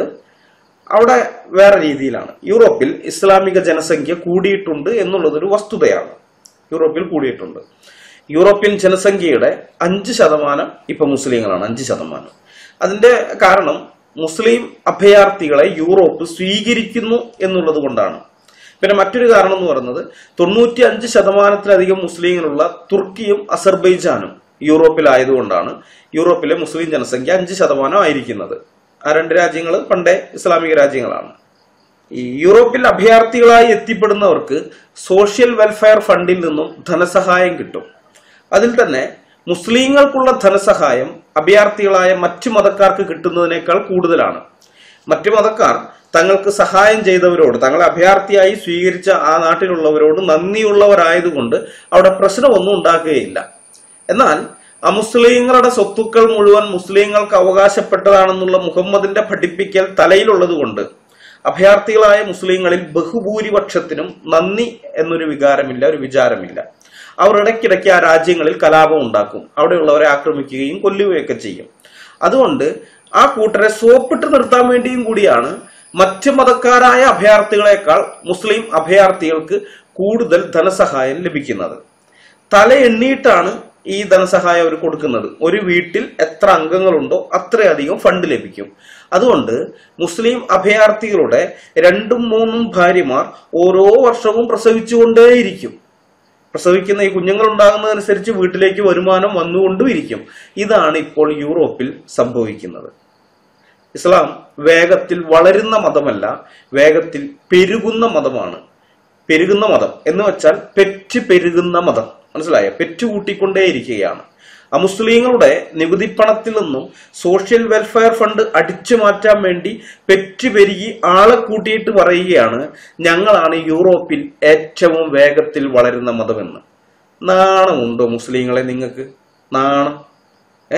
അവിടെ വേറെ രീതിയിലാണ് യൂറോപ്പിൽ ഇസ്ലാമിക ജനസംഖ്യ കൂടിയിട്ടുണ്ട് എന്നുള്ളതൊരു വസ്തുതയാണ് യൂറോപ്പിൽ കൂടിയിട്ടുണ്ട് യൂറോപ്യൻ ജനസംഖ്യയുടെ അഞ്ച് ശതമാനം ഇപ്പൊ മുസ്ലിങ്ങളാണ് അഞ്ച് ശതമാനം അതിന്റെ കാരണം മുസ്ലിം അഭയാർത്ഥികളെ യൂറോപ്പ് സ്വീകരിക്കുന്നു എന്നുള്ളത് കൊണ്ടാണ് പിന്നെ മറ്റൊരു കാരണം എന്ന് പറയുന്നത് തൊണ്ണൂറ്റി അഞ്ച് ശതമാനത്തിലധികം മുസ്ലിങ്ങളുള്ള തുർക്കിയും അസർബൈജാനും യൂറോപ്പിലായതുകൊണ്ടാണ് യൂറോപ്പിലെ മുസ്ലിം ജനസംഖ്യ അഞ്ച് ശതമാനം ആയിരിക്കുന്നത് ആ രണ്ട് രാജ്യങ്ങൾ പണ്ടേ ഇസ്ലാമിക രാജ്യങ്ങളാണ് ഈ യൂറോപ്പിൽ അഭയാർത്ഥികളായി എത്തിപ്പെടുന്നവർക്ക് സോഷ്യൽ വെൽഫെയർ ഫണ്ടിൽ നിന്നും ധനസഹായം കിട്ടും അതിൽ തന്നെ മുസ്ലിങ്ങൾക്കുള്ള ധനസഹായം അഭയാർത്ഥികളായ മറ്റു മതക്കാർക്ക് കിട്ടുന്നതിനേക്കാൾ കൂടുതലാണ് മറ്റു മതക്കാർ തങ്ങൾക്ക് സഹായം ചെയ്തവരോട് തങ്ങളെ അഭയാർത്ഥിയായി സ്വീകരിച്ച ആ നാട്ടിലുള്ളവരോട് നന്ദിയുള്ളവരായതുകൊണ്ട് അവിടെ പ്രശ്നമൊന്നും ഉണ്ടാക്കുകയില്ല എന്നാൽ അമുസ്ലിങ്ങളുടെ സ്വത്തുക്കൾ മുഴുവൻ മുസ്ലിങ്ങൾക്ക് അവകാശപ്പെട്ടതാണെന്നുള്ള മുഹമ്മദിന്റെ പഠിപ്പിക്കൽ തലയിലുള്ളതുകൊണ്ട് അഭയാർത്ഥികളായ മുസ്ലിങ്ങളിൽ ബഹുഭൂരിപക്ഷത്തിനും നന്ദി എന്നൊരു വികാരമില്ല ഒരു വിചാരമില്ല അവർ ഇടയ്ക്കിടയ്ക്ക് ആ രാജ്യങ്ങളിൽ കലാപം ഉണ്ടാക്കും അവിടെയുള്ളവരെ ആക്രമിക്കുകയും കൊല്ലുകയൊക്കെ ചെയ്യും അതുകൊണ്ട് ആ കൂട്ടരെ സോപ്പിട്ട് നിർത്താൻ വേണ്ടിയും കൂടിയാണ് മറ്റ് മതക്കാരായ അഭയാർത്ഥികളെക്കാൾ മുസ്ലിം അഭയാർത്ഥികൾക്ക് കൂടുതൽ ധനസഹായം ലഭിക്കുന്നത് തല എണ്ണിയിട്ടാണ് ഈ ധനസഹായം അവർ കൊടുക്കുന്നത് ഒരു വീട്ടിൽ എത്ര അംഗങ്ങളുണ്ടോ അത്രയധികം ഫണ്ട് ലഭിക്കും അതുകൊണ്ട് മുസ്ലിം അഭയാർത്ഥികളുടെ രണ്ടും മൂന്നും ഭാര്യമാർ ഓരോ വർഷവും പ്രസവിച്ചുകൊണ്ടേയിരിക്കും പ്രസവിക്കുന്ന ഈ കുഞ്ഞുങ്ങൾ ഉണ്ടാകുന്നതനുസരിച്ച് വീട്ടിലേക്ക് വരുമാനം വന്നുകൊണ്ടും ഇരിക്കും ഇതാണ് ഇപ്പോൾ യൂറോപ്പിൽ സംഭവിക്കുന്നത് ഇസ്ലാം വേഗത്തിൽ വളരുന്ന മതമല്ല വേഗത്തിൽ പെരുകുന്ന മതമാണ് പെരുകുന്ന മതം എന്ന് വെച്ചാൽ പെറ്റ് പെരുകുന്ന മതം മനസ്സിലായോ പെറ്റ് കൂട്ടിക്കൊണ്ടേയിരിക്കുകയാണ് അമുസ്ലിങ്ങളുടെ നികുതിപ്പണത്തിൽ നിന്നും സോഷ്യൽ വെൽഫെയർ ഫണ്ട് അടിച്ചു മാറ്റാൻ വേണ്ടി പെറ്റ് പെരുകി ആളെ കൂട്ടിയിട്ട് പറയുകയാണ് ഞങ്ങളാണ് യൂറോപ്പിൽ ഏറ്റവും വേഗത്തിൽ വളരുന്ന മതമെന്ന് നാണമുണ്ടോ മുസ്ലിങ്ങളെ നിങ്ങൾക്ക് നാണം ഏ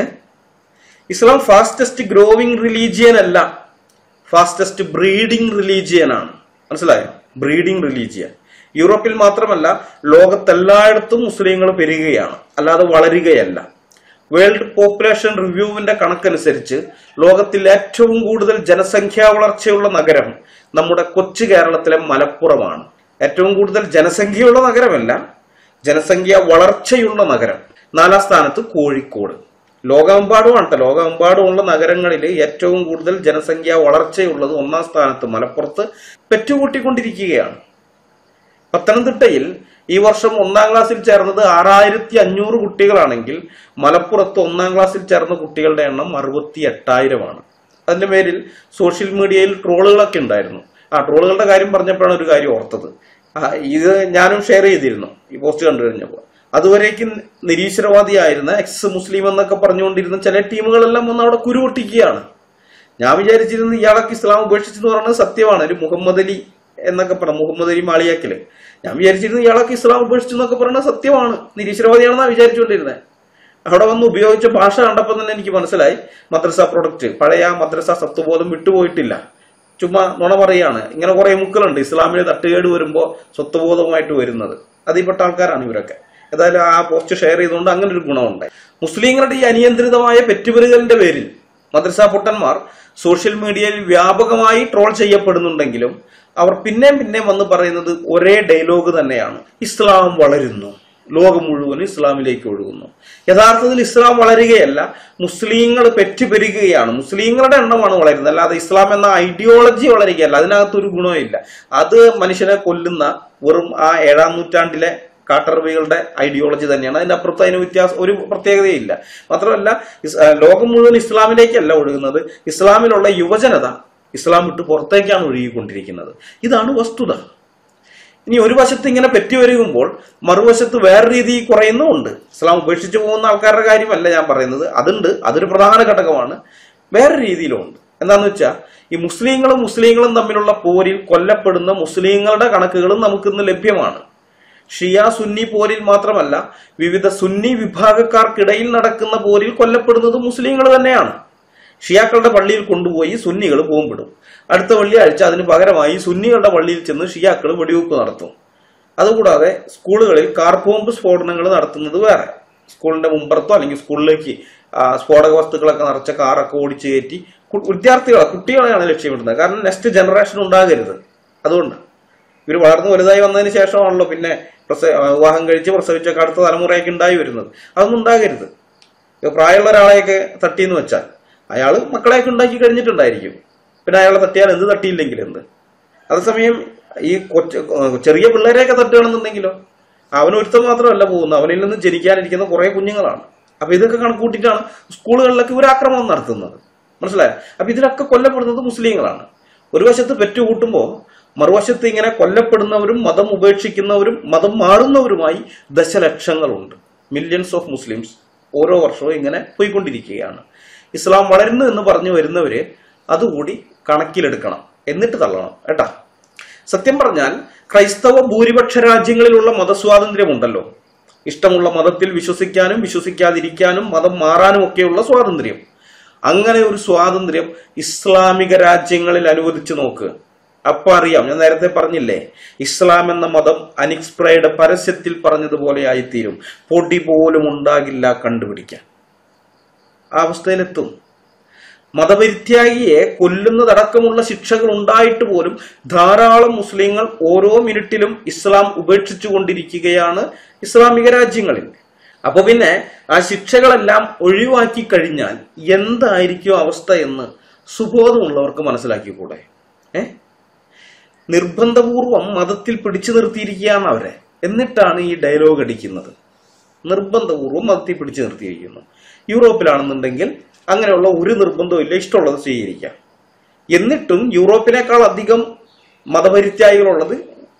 ഇസ്ലാം ഫാസ്റ്റസ്റ്റ് ഗ്രോവിംഗ് റിലീജിയൻ അല്ല ഫാസ്റ്റസ്റ്റ് ബ്രീഡിംഗ് റിലീജിയൻ ആണ് മനസ്സിലായോ ബ്രീഡിംഗ് റിലീജിയൻ യൂറോപ്പിൽ മാത്രമല്ല ലോകത്തെല്ലായിടത്തും മുസ്ലിങ്ങൾ പെരുകുകയാണ് അല്ലാതെ വളരുകയല്ല വേൾഡ് പോപ്പുലേഷൻ റിവ്യൂവിന്റെ കണക്കനുസരിച്ച് ലോകത്തിൽ ഏറ്റവും കൂടുതൽ ജനസംഖ്യാ വളർച്ചയുള്ള നഗരം നമ്മുടെ കൊച്ചു കേരളത്തിലെ മലപ്പുറമാണ് ഏറ്റവും കൂടുതൽ ജനസംഖ്യയുള്ള നഗരമല്ല ജനസംഖ്യ വളർച്ചയുള്ള നഗരം നാലാം സ്ഥാനത്ത് കോഴിക്കോട് ലോകമെമ്പാടുമാണ് കേട്ടോ ലോകമെമ്പാടുമുള്ള നഗരങ്ങളിൽ ഏറ്റവും കൂടുതൽ ജനസംഖ്യ വളർച്ചയുള്ളത് ഒന്നാം സ്ഥാനത്ത് മലപ്പുറത്ത് പെറ്റുകൂട്ടിക്കൊണ്ടിരിക്കുകയാണ് പത്തനംതിട്ടയിൽ ഈ വർഷം ഒന്നാം ക്ലാസ്സിൽ ചേർന്നത് ആറായിരത്തി അഞ്ഞൂറ് കുട്ടികളാണെങ്കിൽ മലപ്പുറത്ത് ഒന്നാം ക്ലാസ്സിൽ ചേർന്ന കുട്ടികളുടെ എണ്ണം അറുപത്തി എട്ടായിരമാണ് അതിന്റെ പേരിൽ സോഷ്യൽ മീഡിയയിൽ ട്രോളുകളൊക്കെ ഉണ്ടായിരുന്നു ആ ട്രോളുകളുടെ കാര്യം പറഞ്ഞപ്പോഴാണ് ഒരു കാര്യം ഓർത്തത് ആ, ഇത് ഞാനും ഷെയർ ചെയ്തിരുന്നു ഈ പോസ്റ്റ് കണ്ടു കഴിഞ്ഞപ്പോൾ അതുവരേക്കും നിരീശ്വരവാദിയായിരുന്ന എക്സ് മുസ്ലിം എന്നൊക്കെ പറഞ്ഞുകൊണ്ടിരുന്ന ചില ടീമുകളെല്ലാം വന്ന് അവിടെ കുരുപൊട്ടിക്കുകയാണ് ഞാൻ വിചാരിച്ചിരുന്നു ഇയാളൊക്കെ ഇസ്ലാം ഉപേക്ഷിച്ചെന്ന് പറയുന്നത് സത്യമാണ് ഒരു മുഹമ്മദ് അലി എന്നൊക്കെ പറഞ്ഞു മുഹമ്മദ് അലി മാളിയാക്കില് ഞാൻ വിചാരിച്ചിരുന്നു ഇയാളൊക്കെ ഇസ്ലാം ഉപേക്ഷിച്ചു എന്നൊക്കെ പറയുന്നത് സത്യമാണ് നിരീശ്വരവാദിയാണെന്നാണ് വിചാരിച്ചുകൊണ്ടിരുന്നത് അവിടെ വന്ന് ഉപയോഗിച്ച ഭാഷ കണ്ടപ്പോൾ തന്നെ എനിക്ക് മനസ്സിലായി മദ്രസ പ്രൊഡക്റ്റ് പഴയ ആ മദ്രസ സത്വബോധം വിട്ടുപോയിട്ടില്ല ചുമ്മാ നുണ പറയാണ് ഇങ്ങനെ കുറെ മുക്കളുണ്ട് ഇസ്ലാമിന് തട്ടുകേട് വരുമ്പോൾ സ്വത്വബോധമായിട്ട് വരുന്നത് അതിൽപ്പെട്ട ആൾക്കാരാണ് ഇവരൊക്കെ ഏതായാലും ആ പോസ്റ്റ് ഷെയർ ചെയ്തുകൊണ്ട് അങ്ങനെ ഒരു ഗുണമുണ്ട് മുസ്ലിങ്ങളുടെ ഈ അനിയന്ത്രിതമായ പെറ്റുപെരുകലിന്റെ പേരിൽ മദ്രസ പൊട്ടന്മാർ സോഷ്യൽ മീഡിയയിൽ വ്യാപകമായി ട്രോൾ ചെയ്യപ്പെടുന്നുണ്ടെങ്കിലും അവർ പിന്നെയും പിന്നെയും വന്ന് പറയുന്നത് ഒരേ ഡയലോഗ് തന്നെയാണ് ഇസ്ലാം വളരുന്നു ലോകം മുഴുവൻ ഇസ്ലാമിലേക്ക് ഒഴുകുന്നു യഥാർത്ഥത്തിൽ ഇസ്ലാം വളരുകയല്ല മുസ്ലിങ്ങൾ പെറ്റുപെരുകയാണ് മുസ്ലിങ്ങളുടെ എണ്ണമാണ് വളരുന്നത് അല്ലാതെ ഇസ്ലാം എന്ന ഐഡിയോളജി വളരുകയല്ല അതിനകത്ത് ഒരു ഗുണമില്ല അത് മനുഷ്യനെ കൊല്ലുന്ന വെറും ആ ഏഴാം നൂറ്റാണ്ടിലെ കാട്ടറബികളുടെ ഐഡിയോളജി തന്നെയാണ് അതിന്റെ അപ്പുറത്ത് അതിന് വ്യത്യാസം ഒരു പ്രത്യേകതയില്ല മാത്രമല്ല ഇസ്- ആ, ലോകം മുഴുവൻ ഇസ്ലാമിലേക്കല്ല ഒഴുകുന്നത് ഇസ്ലാമിലുള്ള യുവജനത ഇസ്ലാം വിട്ട് പുറത്തേക്കാണ് ഒഴുകിക്കൊണ്ടിരിക്കുന്നത് ഇതാണ് വസ്തുത ഇനി ഒരു വശത്ത് ഇങ്ങനെ പെറ്റുവരുമ്പോൾ മറുവശത്ത് വേറെ രീതി കുറയുന്നുമുണ്ട് ഇസ്ലാം ഉപേക്ഷിച്ചു പോകുന്ന ആൾക്കാരുടെ കാര്യമല്ല ഞാൻ പറയുന്നത് അതുണ്ട് അതൊരു പ്രധാന ഘടകമാണ് വേറെ രീതിയിലുമുണ്ട് എന്താന്ന് വെച്ചാൽ ഈ മുസ്ലിങ്ങളും മുസ്ലിങ്ങളും തമ്മിലുള്ള പോരിൽ കൊല്ലപ്പെടുന്ന മുസ്ലിങ്ങളുടെ കണക്കുകളും നമുക്കിന്ന് ലഭ്യമാണ് ഷിയ സുന്നി പോരിൽ മാത്രമല്ല വിവിധ സുന്നി വിഭാഗക്കാർക്കിടയിൽ നടക്കുന്ന പോരിൽ കൊല്ലപ്പെടുന്നത് മുസ്ലിങ്ങൾ തന്നെയാണ് ഷിയാക്കളുടെ പള്ളിയിൽ കൊണ്ടുപോയി സുന്നികൾ ബോംബിടും അടുത്ത വെള്ളിയാഴ്ച അതിന് പകരമായി സുന്നികളുടെ പള്ളിയിൽ ചെന്ന് ഷിയാക്കൾ വെടിവെപ്പ് നടത്തും അതുകൂടാതെ സ്കൂളുകളിൽ കാർ ബോംബ് സ്ഫോടനങ്ങൾ നടത്തുന്നത് വേറെ സ്കൂളിന്റെ മുമ്പറത്തോ അല്ലെങ്കിൽ സ്കൂളിലേക്ക് ആ, സ്ഫോടക വസ്തുക്കളൊക്കെ നിറച്ച കാറൊക്കെ ഓടിച്ചു കയറ്റി കു- വിദ്യാർത്ഥികളെ കുട്ടികളെയാണ് ലക്ഷ്യമിടുന്നത് കാരണം നെക്സ്റ്റ് ജനറേഷൻ ഉണ്ടാകരുത് അതുകൊണ്ട് ഇവർ വളർന്നു വലുതായി വന്നതിന് ശേഷമാണല്ലോ പിന്നെ പ്രസ വിവാഹം കഴിച്ച് പ്രസവിച്ചൊക്കെ അടുത്ത തലമുറയൊക്കെ ഉണ്ടായി വരുന്നത് അതൊന്നും ഉണ്ടാകരുത് ഇപ്പൊ പ്രായമുള്ള ഒരാളെയൊക്കെ തട്ടിയെന്ന് വെച്ചാൽ അയാൾ മക്കളെയൊക്കെ ഉണ്ടാക്കി കഴിഞ്ഞിട്ടുണ്ടായിരിക്കും പിന്നെ അയാളെ തട്ടിയാൽ എന്ത് തട്ടിയില്ലെങ്കിൽ എന്ത് അതേസമയം ഈ കൊച്ച ചെറിയ പിള്ളേരെയൊക്കെ തട്ടുകയാണെന്നുണ്ടെങ്കിലോ അവൻ ഒരുത്തം മാത്രമല്ല പോകുന്നത് അവനിൽ നിന്ന് ജനിക്കാനിരിക്കുന്ന കുറെ കുഞ്ഞുങ്ങളാണ് അപ്പൊ ഇതൊക്കെ കണക്കൂട്ടിയിട്ടാണ് സ്കൂളുകളിലൊക്കെ ഇവർ ആക്രമണം നടത്തുന്നത് മനസ്സിലായോ അപ്പൊ ഇതിലൊക്കെ കൊല്ലപ്പെടുന്നത് മുസ്ലിങ്ങളാണ് ഒരു വശത്ത് പെറ്റുകൂട്ടുമ്പോൾ മറുവശത്ത് ഇങ്ങനെ കൊല്ലപ്പെടുന്നവരും മതം ഉപേക്ഷിക്കുന്നവരും മതം മാറുന്നവരുമായി ദശലക്ഷങ്ങളുണ്ട് മില്യൺസ് ഓഫ് മുസ്ലിംസ് ഓരോ വർഷവും ഇങ്ങനെ പോയിക്കൊണ്ടിരിക്കുകയാണ് ഇസ്ലാം വളരുന്നു എന്ന് പറഞ്ഞു വരുന്നവര് അതുകൂടി കണക്കിലെടുക്കണം എന്നിട്ട് തള്ളണം കേട്ടാ സത്യം പറഞ്ഞാൽ ക്രൈസ്തവ ഭൂരിപക്ഷ രാജ്യങ്ങളിലുള്ള മതസ്വാതന്ത്ര്യമുണ്ടല്ലോ ഇഷ്ടമുള്ള മതത്തിൽ വിശ്വസിക്കാനും വിശ്വസിക്കാതിരിക്കാനും മതം മാറാനും ഒക്കെയുള്ള സ്വാതന്ത്ര്യം അങ്ങനെ ഒരു സ്വാതന്ത്ര്യം ഇസ്ലാമിക രാജ്യങ്ങളിൽ അനുവദിച്ചു നോക്ക് അപ്പൊ അറിയാം ഞാൻ നേരത്തെ പറഞ്ഞില്ലേ ഇസ്ലാം എന്ന മതം അനിക്സ്പ്രയുടെ പരസ്യത്തിൽ പറഞ്ഞതുപോലെ ആയിത്തീരും പൊടി പോലും ഉണ്ടാകില്ല കണ്ടുപിടിക്കാൻ ആ അവസ്ഥയിലെത്തും മതപരിത്യാഗിയെ കൊല്ലുന്നതടക്കമുള്ള ശിക്ഷകൾ ഉണ്ടായിട്ട് പോലും ധാരാളം മുസ്ലിങ്ങൾ ഓരോ മിനിറ്റിലും ഇസ്ലാം ഉപേക്ഷിച്ചു കൊണ്ടിരിക്കുകയാണ് ഇസ്ലാമിക രാജ്യങ്ങളിൽ അപ്പൊ പിന്നെ ആ ശിക്ഷകളെല്ലാം ഒഴിവാക്കി കഴിഞ്ഞാൽ എന്തായിരിക്കും അവസ്ഥ എന്ന് സുബോധമുള്ളവർക്ക് മനസ്സിലാക്കിക്കൂടെ ഏ നിർബന്ധപൂർവം മതത്തിൽ പിടിച്ചു നിർത്തിയിരിക്കുകയാണ് അവരെ എന്നിട്ടാണ് ഈ ഡയലോഗ് അടിക്കുന്നത് നിർബന്ധപൂർവ്വം മതത്തിൽ പിടിച്ചു നിർത്തിയിരിക്കുന്നു യൂറോപ്പിലാണെന്നുണ്ടെങ്കിൽ അങ്ങനെയുള്ള ഒരു നിർബന്ധവും ഇല്ല ഇഷ്ടമുള്ളത് സ്വീകരിക്കാം എന്നിട്ടും യൂറോപ്പിനേക്കാൾ അധികം മതപരിത്യാഗികളുള്ളത്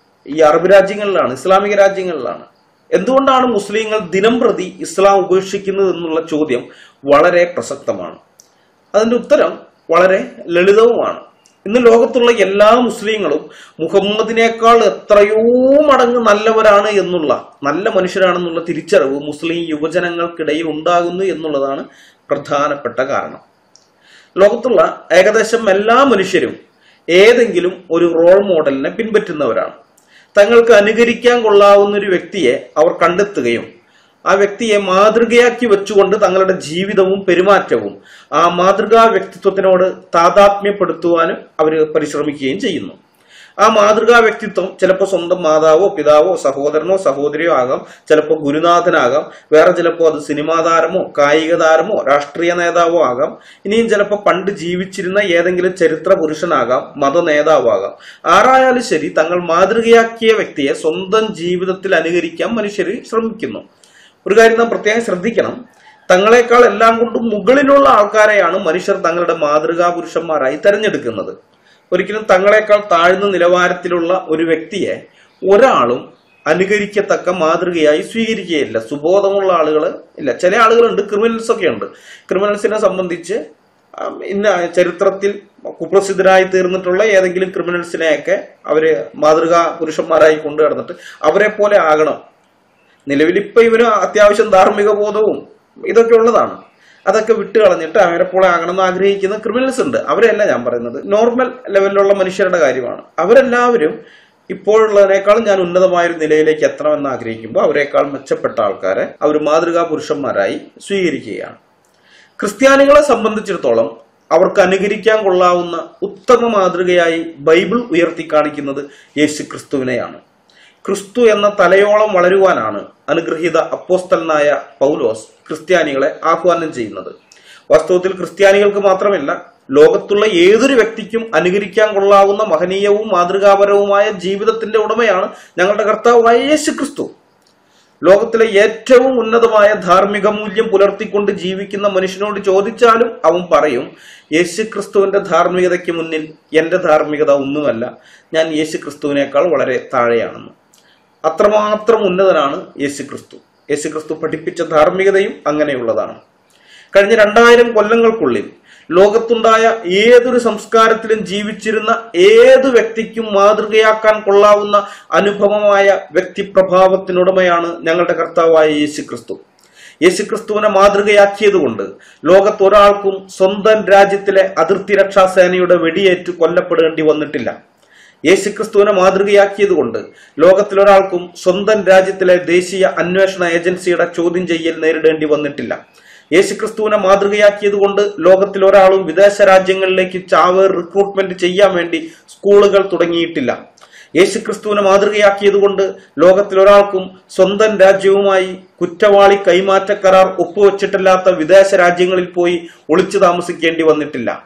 ഈ അറബ് രാജ്യങ്ങളിലാണ് ഇസ്ലാമിക രാജ്യങ്ങളിലാണ് എന്തുകൊണ്ടാണ് മുസ്ലിങ്ങൾ ദിനം പ്രതി ഇസ്ലാം ഉപേക്ഷിക്കുന്നത് എന്നുള്ള ചോദ്യം വളരെ പ്രസക്തമാണ് അതിന്റെ ഉത്തരം വളരെ ലളിതവുമാണ് ഇന്ന് ലോകത്തുള്ള എല്ലാ മുസ്ലിങ്ങളും മുഹമ്മദിനേക്കാൾ എത്രയോ മടങ്ങ് നല്ലവരാണ് എന്നുള്ള നല്ല മനുഷ്യരാണെന്നുള്ള തിരിച്ചറിവ് മുസ്ലിം യുവജനങ്ങൾക്കിടയിൽ ഉണ്ടാകുന്നു എന്നുള്ളതാണ് പ്രധാനപ്പെട്ട കാരണം ലോകത്തുള്ള ഏകദേശം എല്ലാ മനുഷ്യരും ഏതെങ്കിലും ഒരു റോൾ മോഡലിനെ പിൻപറ്റുന്നവരാണ് തങ്ങൾക്ക് അനുകരിക്കാൻ കൊള്ളാവുന്ന ഒരു വ്യക്തിയെ അവർ കണ്ടെത്തുകയും ആ വ്യക്തിയെ മാതൃകയാക്കി വെച്ചുകൊണ്ട് തങ്ങളുടെ ജീവിതവും പെരുമാറ്റവും ആ മാതൃകാ വ്യക്തിത്വത്തിനോട് താതാത്മ്യപ്പെടുത്തുവാനും അവർ പരിശ്രമിക്കുകയും ചെയ്യുന്നു ആ മാതൃകാ വ്യക്തിത്വം ചിലപ്പോൾ സ്വന്തം മാതാവോ പിതാവോ സഹോദരനോ സഹോദരിയോ ആകാം ചിലപ്പോൾ ഗുരുനാഥനാകാം വേറെ ചിലപ്പോൾ അത് സിനിമാ താരമോ കായിക താരമോ രാഷ്ട്രീയ നേതാവോ ആകാം ഇനിയും ചിലപ്പോൾ പണ്ട് ജീവിച്ചിരുന്ന ഏതെങ്കിലും ചരിത്ര പുരുഷനാകാം മത നേതാവാകാം ആരായാലും ശരി തങ്ങൾ മാതൃകയാക്കിയ വ്യക്തിയെ സ്വന്തം ജീവിതത്തിൽ അനുകരിക്കാൻ മനുഷ്യർ ശ്രമിക്കുന്നു ഒരു കാര്യം നാം പ്രത്യേകം ശ്രദ്ധിക്കണം തങ്ങളെക്കാൾ എല്ലാം കൊണ്ടും മുകളിലുള്ള ആൾക്കാരെയാണ് മനുഷ്യർ തങ്ങളുടെ മാതൃകാ പുരുഷന്മാരായി തെരഞ്ഞെടുക്കുന്നത് ഒരിക്കലും തങ്ങളെക്കാൾ താഴ്ന്ന നിലവാരത്തിലുള്ള ഒരു വ്യക്തിയെ ഒരാളും അനുകരിക്കത്തക്ക മാതൃകയായി സ്വീകരിക്കുകയില്ല സുബോധമുള്ള ആളുകൾ ഇല്ല ചില ആളുകളുണ്ട് ക്രിമിനൽസ് ഒക്കെ ഉണ്ട് ക്രിമിനൽസിനെ സംബന്ധിച്ച് ആം, ഇന്ന ചരിത്രത്തിൽ കുപ്രസിദ്ധരായി തീർന്നിട്ടുള്ള ഏതെങ്കിലും ക്രിമിനൽസിനെയൊക്കെ അവര് മാതൃകാ പുരുഷന്മാരായി കൊണ്ടു നടന്നിട്ട് അവരെ പോലെ ആകണം നിലവിൽ ഇപ്പൊ ഇവന് അത്യാവശ്യം ധാർമ്മിക ബോധവും ഇതൊക്കെ ഉള്ളതാണ് അതൊക്കെ വിട്ട് കളഞ്ഞിട്ട് അവരെ പോലെ ആകണമെന്ന് ആഗ്രഹിക്കുന്ന ക്രിമിനൽസ് ഉണ്ട് അവരെയല്ല ഞാൻ പറയുന്നത് നോർമൽ ലെവലിലുള്ള മനുഷ്യരുടെ കാര്യമാണ് അവരെല്ലാവരും ഇപ്പോഴുള്ളതിനേക്കാളും ഞാൻ ഉന്നതമായ ഒരു നിലയിലേക്ക് എത്തണമെന്ന് ആഗ്രഹിക്കുമ്പോൾ അവരെക്കാൾ മെച്ചപ്പെട്ട ആൾക്കാരെ അവർ മാതൃകാ പുരുഷന്മാരായി സ്വീകരിക്കുകയാണ് ക്രിസ്ത്യാനികളെ സംബന്ധിച്ചിടത്തോളം അവർക്ക് അനുകരിക്കാൻ കൊള്ളാവുന്ന ഉത്തമ മാതൃകയായി ബൈബിൾ ഉയർത്തി കാണിക്കുന്നത് യേശു ക്രിസ്തുവിനെയാണ് ക്രിസ്തു എന്ന തലയോളം വളരുവാനാണ് അനുഗ്രഹീത അപ്പോസ്തലനായ പൗലോസ് ക്രിസ്ത്യാനികളെ ആഹ്വാനം ചെയ്യുന്നത് വാസ്തവത്തിൽ ക്രിസ്ത്യാനികൾക്ക് മാത്രമല്ല ലോകത്തുള്ള ഏതൊരു വ്യക്തിക്കും അനുകരിക്കാൻ കൊള്ളാവുന്ന മഹനീയവും മാതൃകാപരവുമായ ജീവിതത്തിന്റെ ഉടമയാണ് ഞങ്ങളുടെ കർത്താവായ യേശു ക്രിസ്തു ലോകത്തിലെ ഏറ്റവും ഉന്നതമായ ധാർമ്മിക മൂല്യം പുലർത്തിക്കൊണ്ട് ജീവിക്കുന്ന മനുഷ്യനോട് ചോദിച്ചാലും അവൻ പറയും യേശു ക്രിസ്തുവിന്റെ ധാർമ്മികതയ്ക്ക് മുന്നിൽ എന്റെ ധാർമ്മികത ഒന്നുമല്ല ഞാൻ യേശു ക്രിസ്തുവിനേക്കാൾ വളരെ താഴെയാണെന്ന് അത്രമാത്രം ഉന്നതനാണ് യേശു ക്രിസ്തു യേശു ക്രിസ്തു പഠിപ്പിച്ച ധാർമ്മികതയും അങ്ങനെയുള്ളതാണ് കഴിഞ്ഞ രണ്ടായിരം കൊല്ലങ്ങൾക്കുള്ളിൽ ലോകത്തുണ്ടായ ഏതൊരു സംസ്കാരത്തിലും ജീവിച്ചിരുന്ന ഏതു വ്യക്തിക്കും മാതൃകയാക്കാൻ കൊള്ളാവുന്ന അനുഭവമായ വ്യക്തിപ്രഭാവത്തിനുടമയാണ് ഞങ്ങളുടെ കർത്താവായ യേശു ക്രിസ്തു യേശുക്രിസ്തുവിനെ മാതൃകയാക്കിയതുകൊണ്ട് ലോകത്ത് ഒരാൾക്കും സ്വന്തം രാജ്യത്തിലെ അതിർത്തി രക്ഷാസേനയുടെ വെടിയേറ്റ് കൊല്ലപ്പെടേണ്ടി വന്നിട്ടില്ല യേശുക്രിസ്തുവിനെ മാതൃകയാക്കിയതുകൊണ്ട് ലോകത്തിലൊരാൾക്കും സ്വന്തം രാജ്യത്തിലെ ദേശീയ അന്വേഷണ ഏജൻസിയുടെ ചോദ്യം ചെയ്യൽ നേരിടേണ്ടി വന്നിട്ടില്ല യേശുക്രിസ്തുവിനെ മാതൃകയാക്കിയതുകൊണ്ട് ലോകത്തിൽ ഒരാളും വിദേശ രാജ്യങ്ങളിലേക്ക് ചാവേർ റിക്രൂട്ട്മെന്റ് ചെയ്യാൻ വേണ്ടി സ്കൂളുകൾ തുടങ്ങിയിട്ടില്ല യേശുക്രിസ്തുവിനെ മാതൃകയാക്കിയതുകൊണ്ട് ലോകത്തിൽ ഒരാൾക്കും സ്വന്തം രാജ്യവുമായി കുറ്റവാളി കൈമാറ്റ കരാർ ഒപ്പുവെച്ചിട്ടില്ലാത്ത വിദേശ രാജ്യങ്ങളിൽ പോയി ഒളിച്ചു താമസിക്കേണ്ടി വന്നിട്ടില്ല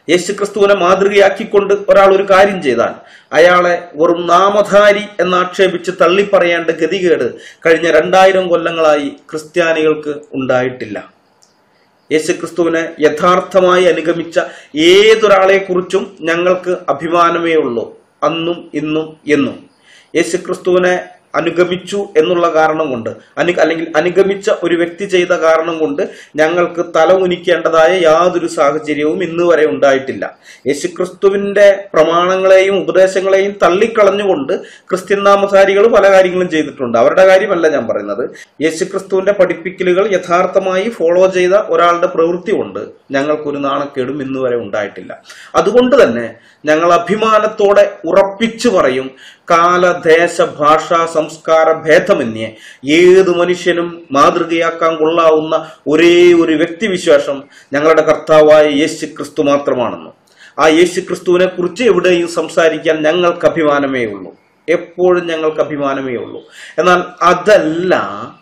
യേശുക്രിസ്തുവിനെ മാതൃകയാക്കിക്കൊണ്ട് ഒരാൾ ഒരു കാര്യം ചെയ്താൽ അയാളെ വെറും നാമധാരി എന്നാക്ഷേപിച്ച് തള്ളിപ്പറയേണ്ട ഗതികേട് കഴിഞ്ഞ രണ്ടായിരം കൊല്ലങ്ങളായി ക്രിസ്ത്യാനികൾക്ക് ഉണ്ടായിട്ടില്ല യേശുക്രിസ്തുവിനെ യഥാർത്ഥമായി അനുഗമിച്ച ഏതൊരാളെക്കുറിച്ചും ഞങ്ങൾക്ക് അഭിമാനമേ ഉള്ളൂ അന്നും ഇന്നും എന്നും യേശുക്രിസ്തുവിനെ അനുഗമിച്ചു എന്നുള്ള കാരണം കൊണ്ട് അനു അല്ലെങ്കിൽ അനുഗമിച്ച ഒരു വ്യക്തി ചെയ്ത കാരണം കൊണ്ട് ഞങ്ങൾക്ക് തല ഉനിക്കേണ്ടതായ യാതൊരു സാഹചര്യവും ഇന്ന് വരെ ഉണ്ടായിട്ടില്ല യേശുക്രിസ്തുവിന്റെ പ്രമാണങ്ങളെയും ഉപദേശങ്ങളെയും തള്ളിക്കളഞ്ഞുകൊണ്ട് ക്രിസ്ത്യൻ നാമധാരികൾ പല കാര്യങ്ങളും ചെയ്തിട്ടുണ്ട് അവരുടെ കാര്യമല്ല ഞാൻ പറയുന്നത് യേശുക്രിസ്തുവിന്റെ പഠിപ്പിക്കലുകൾ യഥാർത്ഥമായി ഫോളോ ചെയ്ത ഒരാളുടെ പ്രവൃത്തി കൊണ്ട് ഞങ്ങൾക്കൊരു നാണക്കേടും ഇന്ന് വരെ ഉണ്ടായിട്ടില്ല അതുകൊണ്ട് തന്നെ ഞങ്ങൾ അഭിമാനത്തോടെ ഉറപ്പിച്ചു പറയും കാല ദേശ ഭാഷ സംസ്കാര ഭേദമന്യേ ഏത് മനുഷ്യനും മാതൃകയാക്കാൻ കൊള്ളാവുന്ന ഒരേ ഒരു വ്യക്തിവിശേഷം ഞങ്ങളുടെ കർത്താവായ യേശു ക്രിസ്തു മാത്രമാണെന്ന് ആ യേശു ക്രിസ്തുവിനെ കുറിച്ച് എവിടെയും സംസാരിക്കാൻ ഞങ്ങൾക്ക് അഭിമാനമേ ഉള്ളൂ എപ്പോഴും ഞങ്ങൾക്ക് അഭിമാനമേ ഉള്ളൂ എന്നാൽ അതല്ല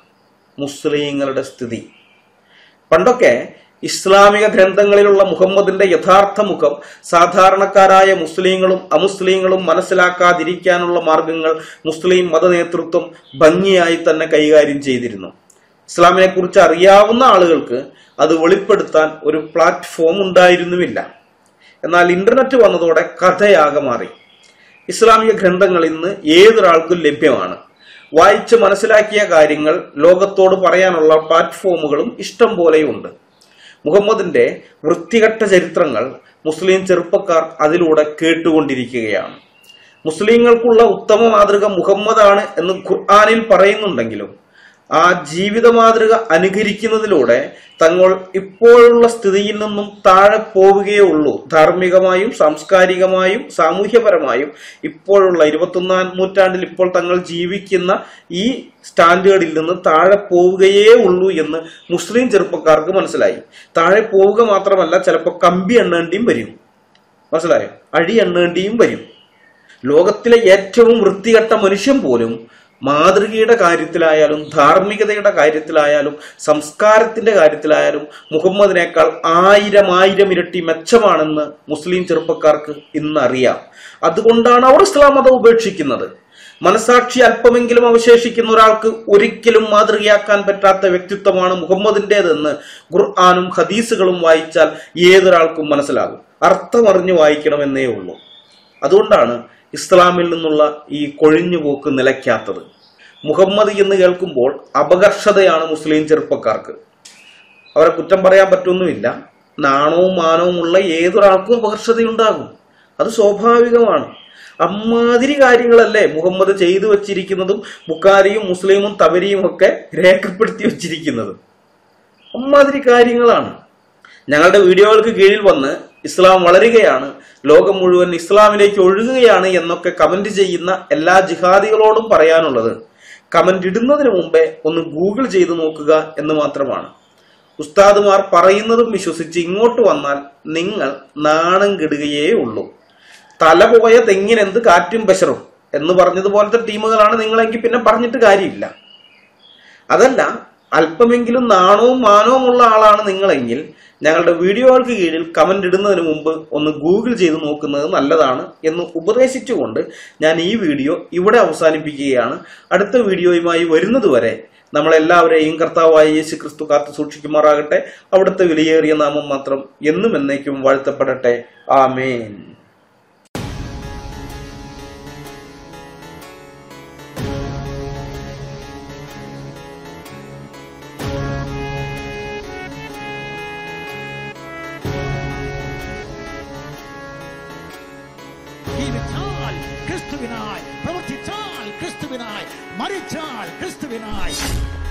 മുസ്ലിങ്ങളുടെ സ്ഥിതി പണ്ടൊക്കെ ഇസ്ലാമിക ഗ്രന്ഥങ്ങളിലുള്ള മുഹമ്മദിന്റെ യഥാർത്ഥ മുഖം സാധാരണക്കാരായ മുസ്ലിങ്ങളും അമുസ്ലിങ്ങളും മനസ്സിലാക്കാതിരിക്കാനുള്ള മാർഗങ്ങൾ മുസ്ലിം മത നേതൃത്വം ഭംഗിയായി തന്നെ കൈകാര്യം ചെയ്തിരുന്നു ഇസ്ലാമിനെ കുറിച്ച് അറിയാവുന്ന ആളുകൾക്ക് അത് വെളിപ്പെടുത്താൻ ഒരു പ്ലാറ്റ്ഫോം ഉണ്ടായിരുന്നുമില്ല എന്നാൽ ഇന്റർനെറ്റ് വന്നതോടെ കഥയാകെ മാറി ഇസ്ലാമിക ഗ്രന്ഥങ്ങൾ ഇന്ന് ഏതൊരാൾക്കും ലഭ്യമാണ് വായിച്ച് മനസ്സിലാക്കിയ കാര്യങ്ങൾ ലോകത്തോട് പറയാനുള്ള പ്ലാറ്റ്ഫോമുകളും ഇഷ്ടം പോലെയുണ്ട് മുഹമ്മദിന്റെ വൃത്തികെട്ട ചരിത്രങ്ങൾ മുസ്ലിം ചെറുപ്പക്കാർ അതിലൂടെ കേട്ടുകൊണ്ടിരിക്കുകയാണ് മുസ്ലിങ്ങൾക്കുള്ള ഉത്തമ മാതൃക മുഹമ്മദാണ് എന്ന് ഖുർആാനിൽ പറയുന്നുണ്ടെങ്കിലും ആ ജീവിത മാതൃക അനുകരിക്കുന്നതിലൂടെ തങ്ങൾ ഇപ്പോഴുള്ള സ്ഥിതിയിൽ നിന്നും താഴെ പോവുകയേ ഉള്ളൂ ധാർമ്മികമായും സാംസ്കാരികമായും സാമൂഹ്യപരമായും ഇപ്പോഴുള്ള ഇരുപത്തൊന്നാം നൂറ്റാണ്ടിൽ ഇപ്പോൾ തങ്ങൾ ജീവിക്കുന്ന ഈ സ്റ്റാൻഡേർഡിൽ നിന്ന് താഴെ പോവുകയേ ഉള്ളൂ എന്ന് മുസ്ലിം ചെറുപ്പക്കാർക്ക് മനസ്സിലായി താഴെ പോവുക മാത്രമല്ല ചിലപ്പോൾ കമ്പി എണ്ണേണ്ടിയും വരും മനസ്സിലായോ അഴി എണ്ണേണ്ടിയും വരും ലോകത്തിലെ ഏറ്റവും വൃത്തികെട്ട മനുഷ്യൻ പോലും മാതൃകയുടെ കാര്യത്തിലായാലും ധാർമ്മികതയുടെ കാര്യത്തിലായാലും സംസ്കാരത്തിന്റെ കാര്യത്തിലായാലും മുഹമ്മദിനേക്കാൾ ആയിരം ആയിരം ഇരട്ടി മെച്ചമാണെന്ന് മുസ്ലിം ചെറുപ്പക്കാർക്ക് ഇന്ന് അറിയാം അതുകൊണ്ടാണ് അവർ ഇസ്ലാം മതം ഉപേക്ഷിക്കുന്നത് മനസാക്ഷി അല്പമെങ്കിലും അവശേഷിക്കുന്ന ഒരാൾക്ക് ഒരിക്കലും മാതൃകയാക്കാൻ പറ്റാത്ത വ്യക്തിത്വമാണ് മുഹമ്മദിന്റേതെന്ന് ഖുർആാനും ഹദീസുകളും വായിച്ചാൽ ഏതൊരാൾക്കും മനസ്സിലാകും അർത്ഥമറിഞ്ഞു വായിക്കണമെന്നേ ഉള്ളൂ അതുകൊണ്ടാണ് ഇസ്ലാമിൽ നിന്നുള്ള ഈ കൊഴിഞ്ഞുപോക്ക് നിലയ്ക്കാത്തത് മുഹമ്മദ് എന്ന് കേൾക്കുമ്പോൾ അപകർഷതയാണ് മുസ്ലിം ചെറുപ്പക്കാർക്ക് അവരെ കുറ്റം പറയാൻ പറ്റൊന്നുമില്ല നാണവും മാനവും ഉള്ള ഏതൊരാൾക്കും അപകർഷതയുണ്ടാകും അത് സ്വാഭാവികമാണ് അമ്മാതിരി കാര്യങ്ങളല്ലേ മുഹമ്മദ് ചെയ്തു വച്ചിരിക്കുന്നതും ബുക്കാരിയും മുസ്ലിമും തവരിയും ഒക്കെ രേഖപ്പെടുത്തി വച്ചിരിക്കുന്നത് അമ്മാതിരി കാര്യങ്ങളാണ് ഞങ്ങളുടെ വീഡിയോകൾക്ക് കീഴിൽ വന്ന് ഇസ്ലാം വളരുകയാണ് ലോകം മുഴുവൻ ഇസ്ലാമിലേക്ക് ഒഴുകുകയാണ് എന്നൊക്കെ കമന്റ് ചെയ്യുന്ന എല്ലാ ജിഹാദികളോടും പറയാനുള്ളത് കമന്റ് ഇടുന്നതിന് മുമ്പേ ഒന്ന് ഗൂഗിൾ ചെയ്ത് നോക്കുക എന്ന് മാത്രമാണ് ഉസ്താദുമാർ പറയുന്നതും വിശ്വസിച്ച് ഇങ്ങോട്ട് വന്നാൽ നിങ്ങൾ നാണം കെടുകയേ ഉള്ളൂ തല പോയ തെങ്ങിനെന്ത് കാറ്റും ബഷറും എന്ന് പറഞ്ഞതുപോലത്തെ ടീമുകളാണ് നിങ്ങളെങ്കിൽ പിന്നെ പറഞ്ഞിട്ട് കാര്യമില്ല അതല്ല അല്പമെങ്കിലും നാണവും മാനവും ഉള്ള ആളാണ് നിങ്ങളെങ്കിൽ ഞങ്ങളുടെ വീഡിയോകൾക്ക് കീഴിൽ കമന്റ് ഇടുന്നതിന് മുമ്പ് ഒന്ന് ഗൂഗിൾ ചെയ്ത് നോക്കുന്നത് നല്ലതാണ് എന്ന് ഉപദേശിച്ചുകൊണ്ട് ഞാൻ ഈ വീഡിയോ ഇവിടെ അവസാനിപ്പിക്കുകയാണ് അടുത്ത വീഡിയോയുമായി വരുന്നതുവരെ നമ്മളെല്ലാവരെയും കർത്താവായ യേശു ക്രിസ്തു കാത്തു സൂക്ഷിക്കുമാറാകട്ടെ അവിടുത്തെ വിലയേറിയ നാമം മാത്രം എന്നും എന്നേക്കും വാഴ്ത്തപ്പെടട്ടെ ആമേൻ ജീവിച്ചാൽ ക്രിസ്തുവിനായി പ്രവർത്തിച്ചാൽ ക്രിസ്തുവിനായി മരിച്ചാൽ ക്രിസ്തുവിനായി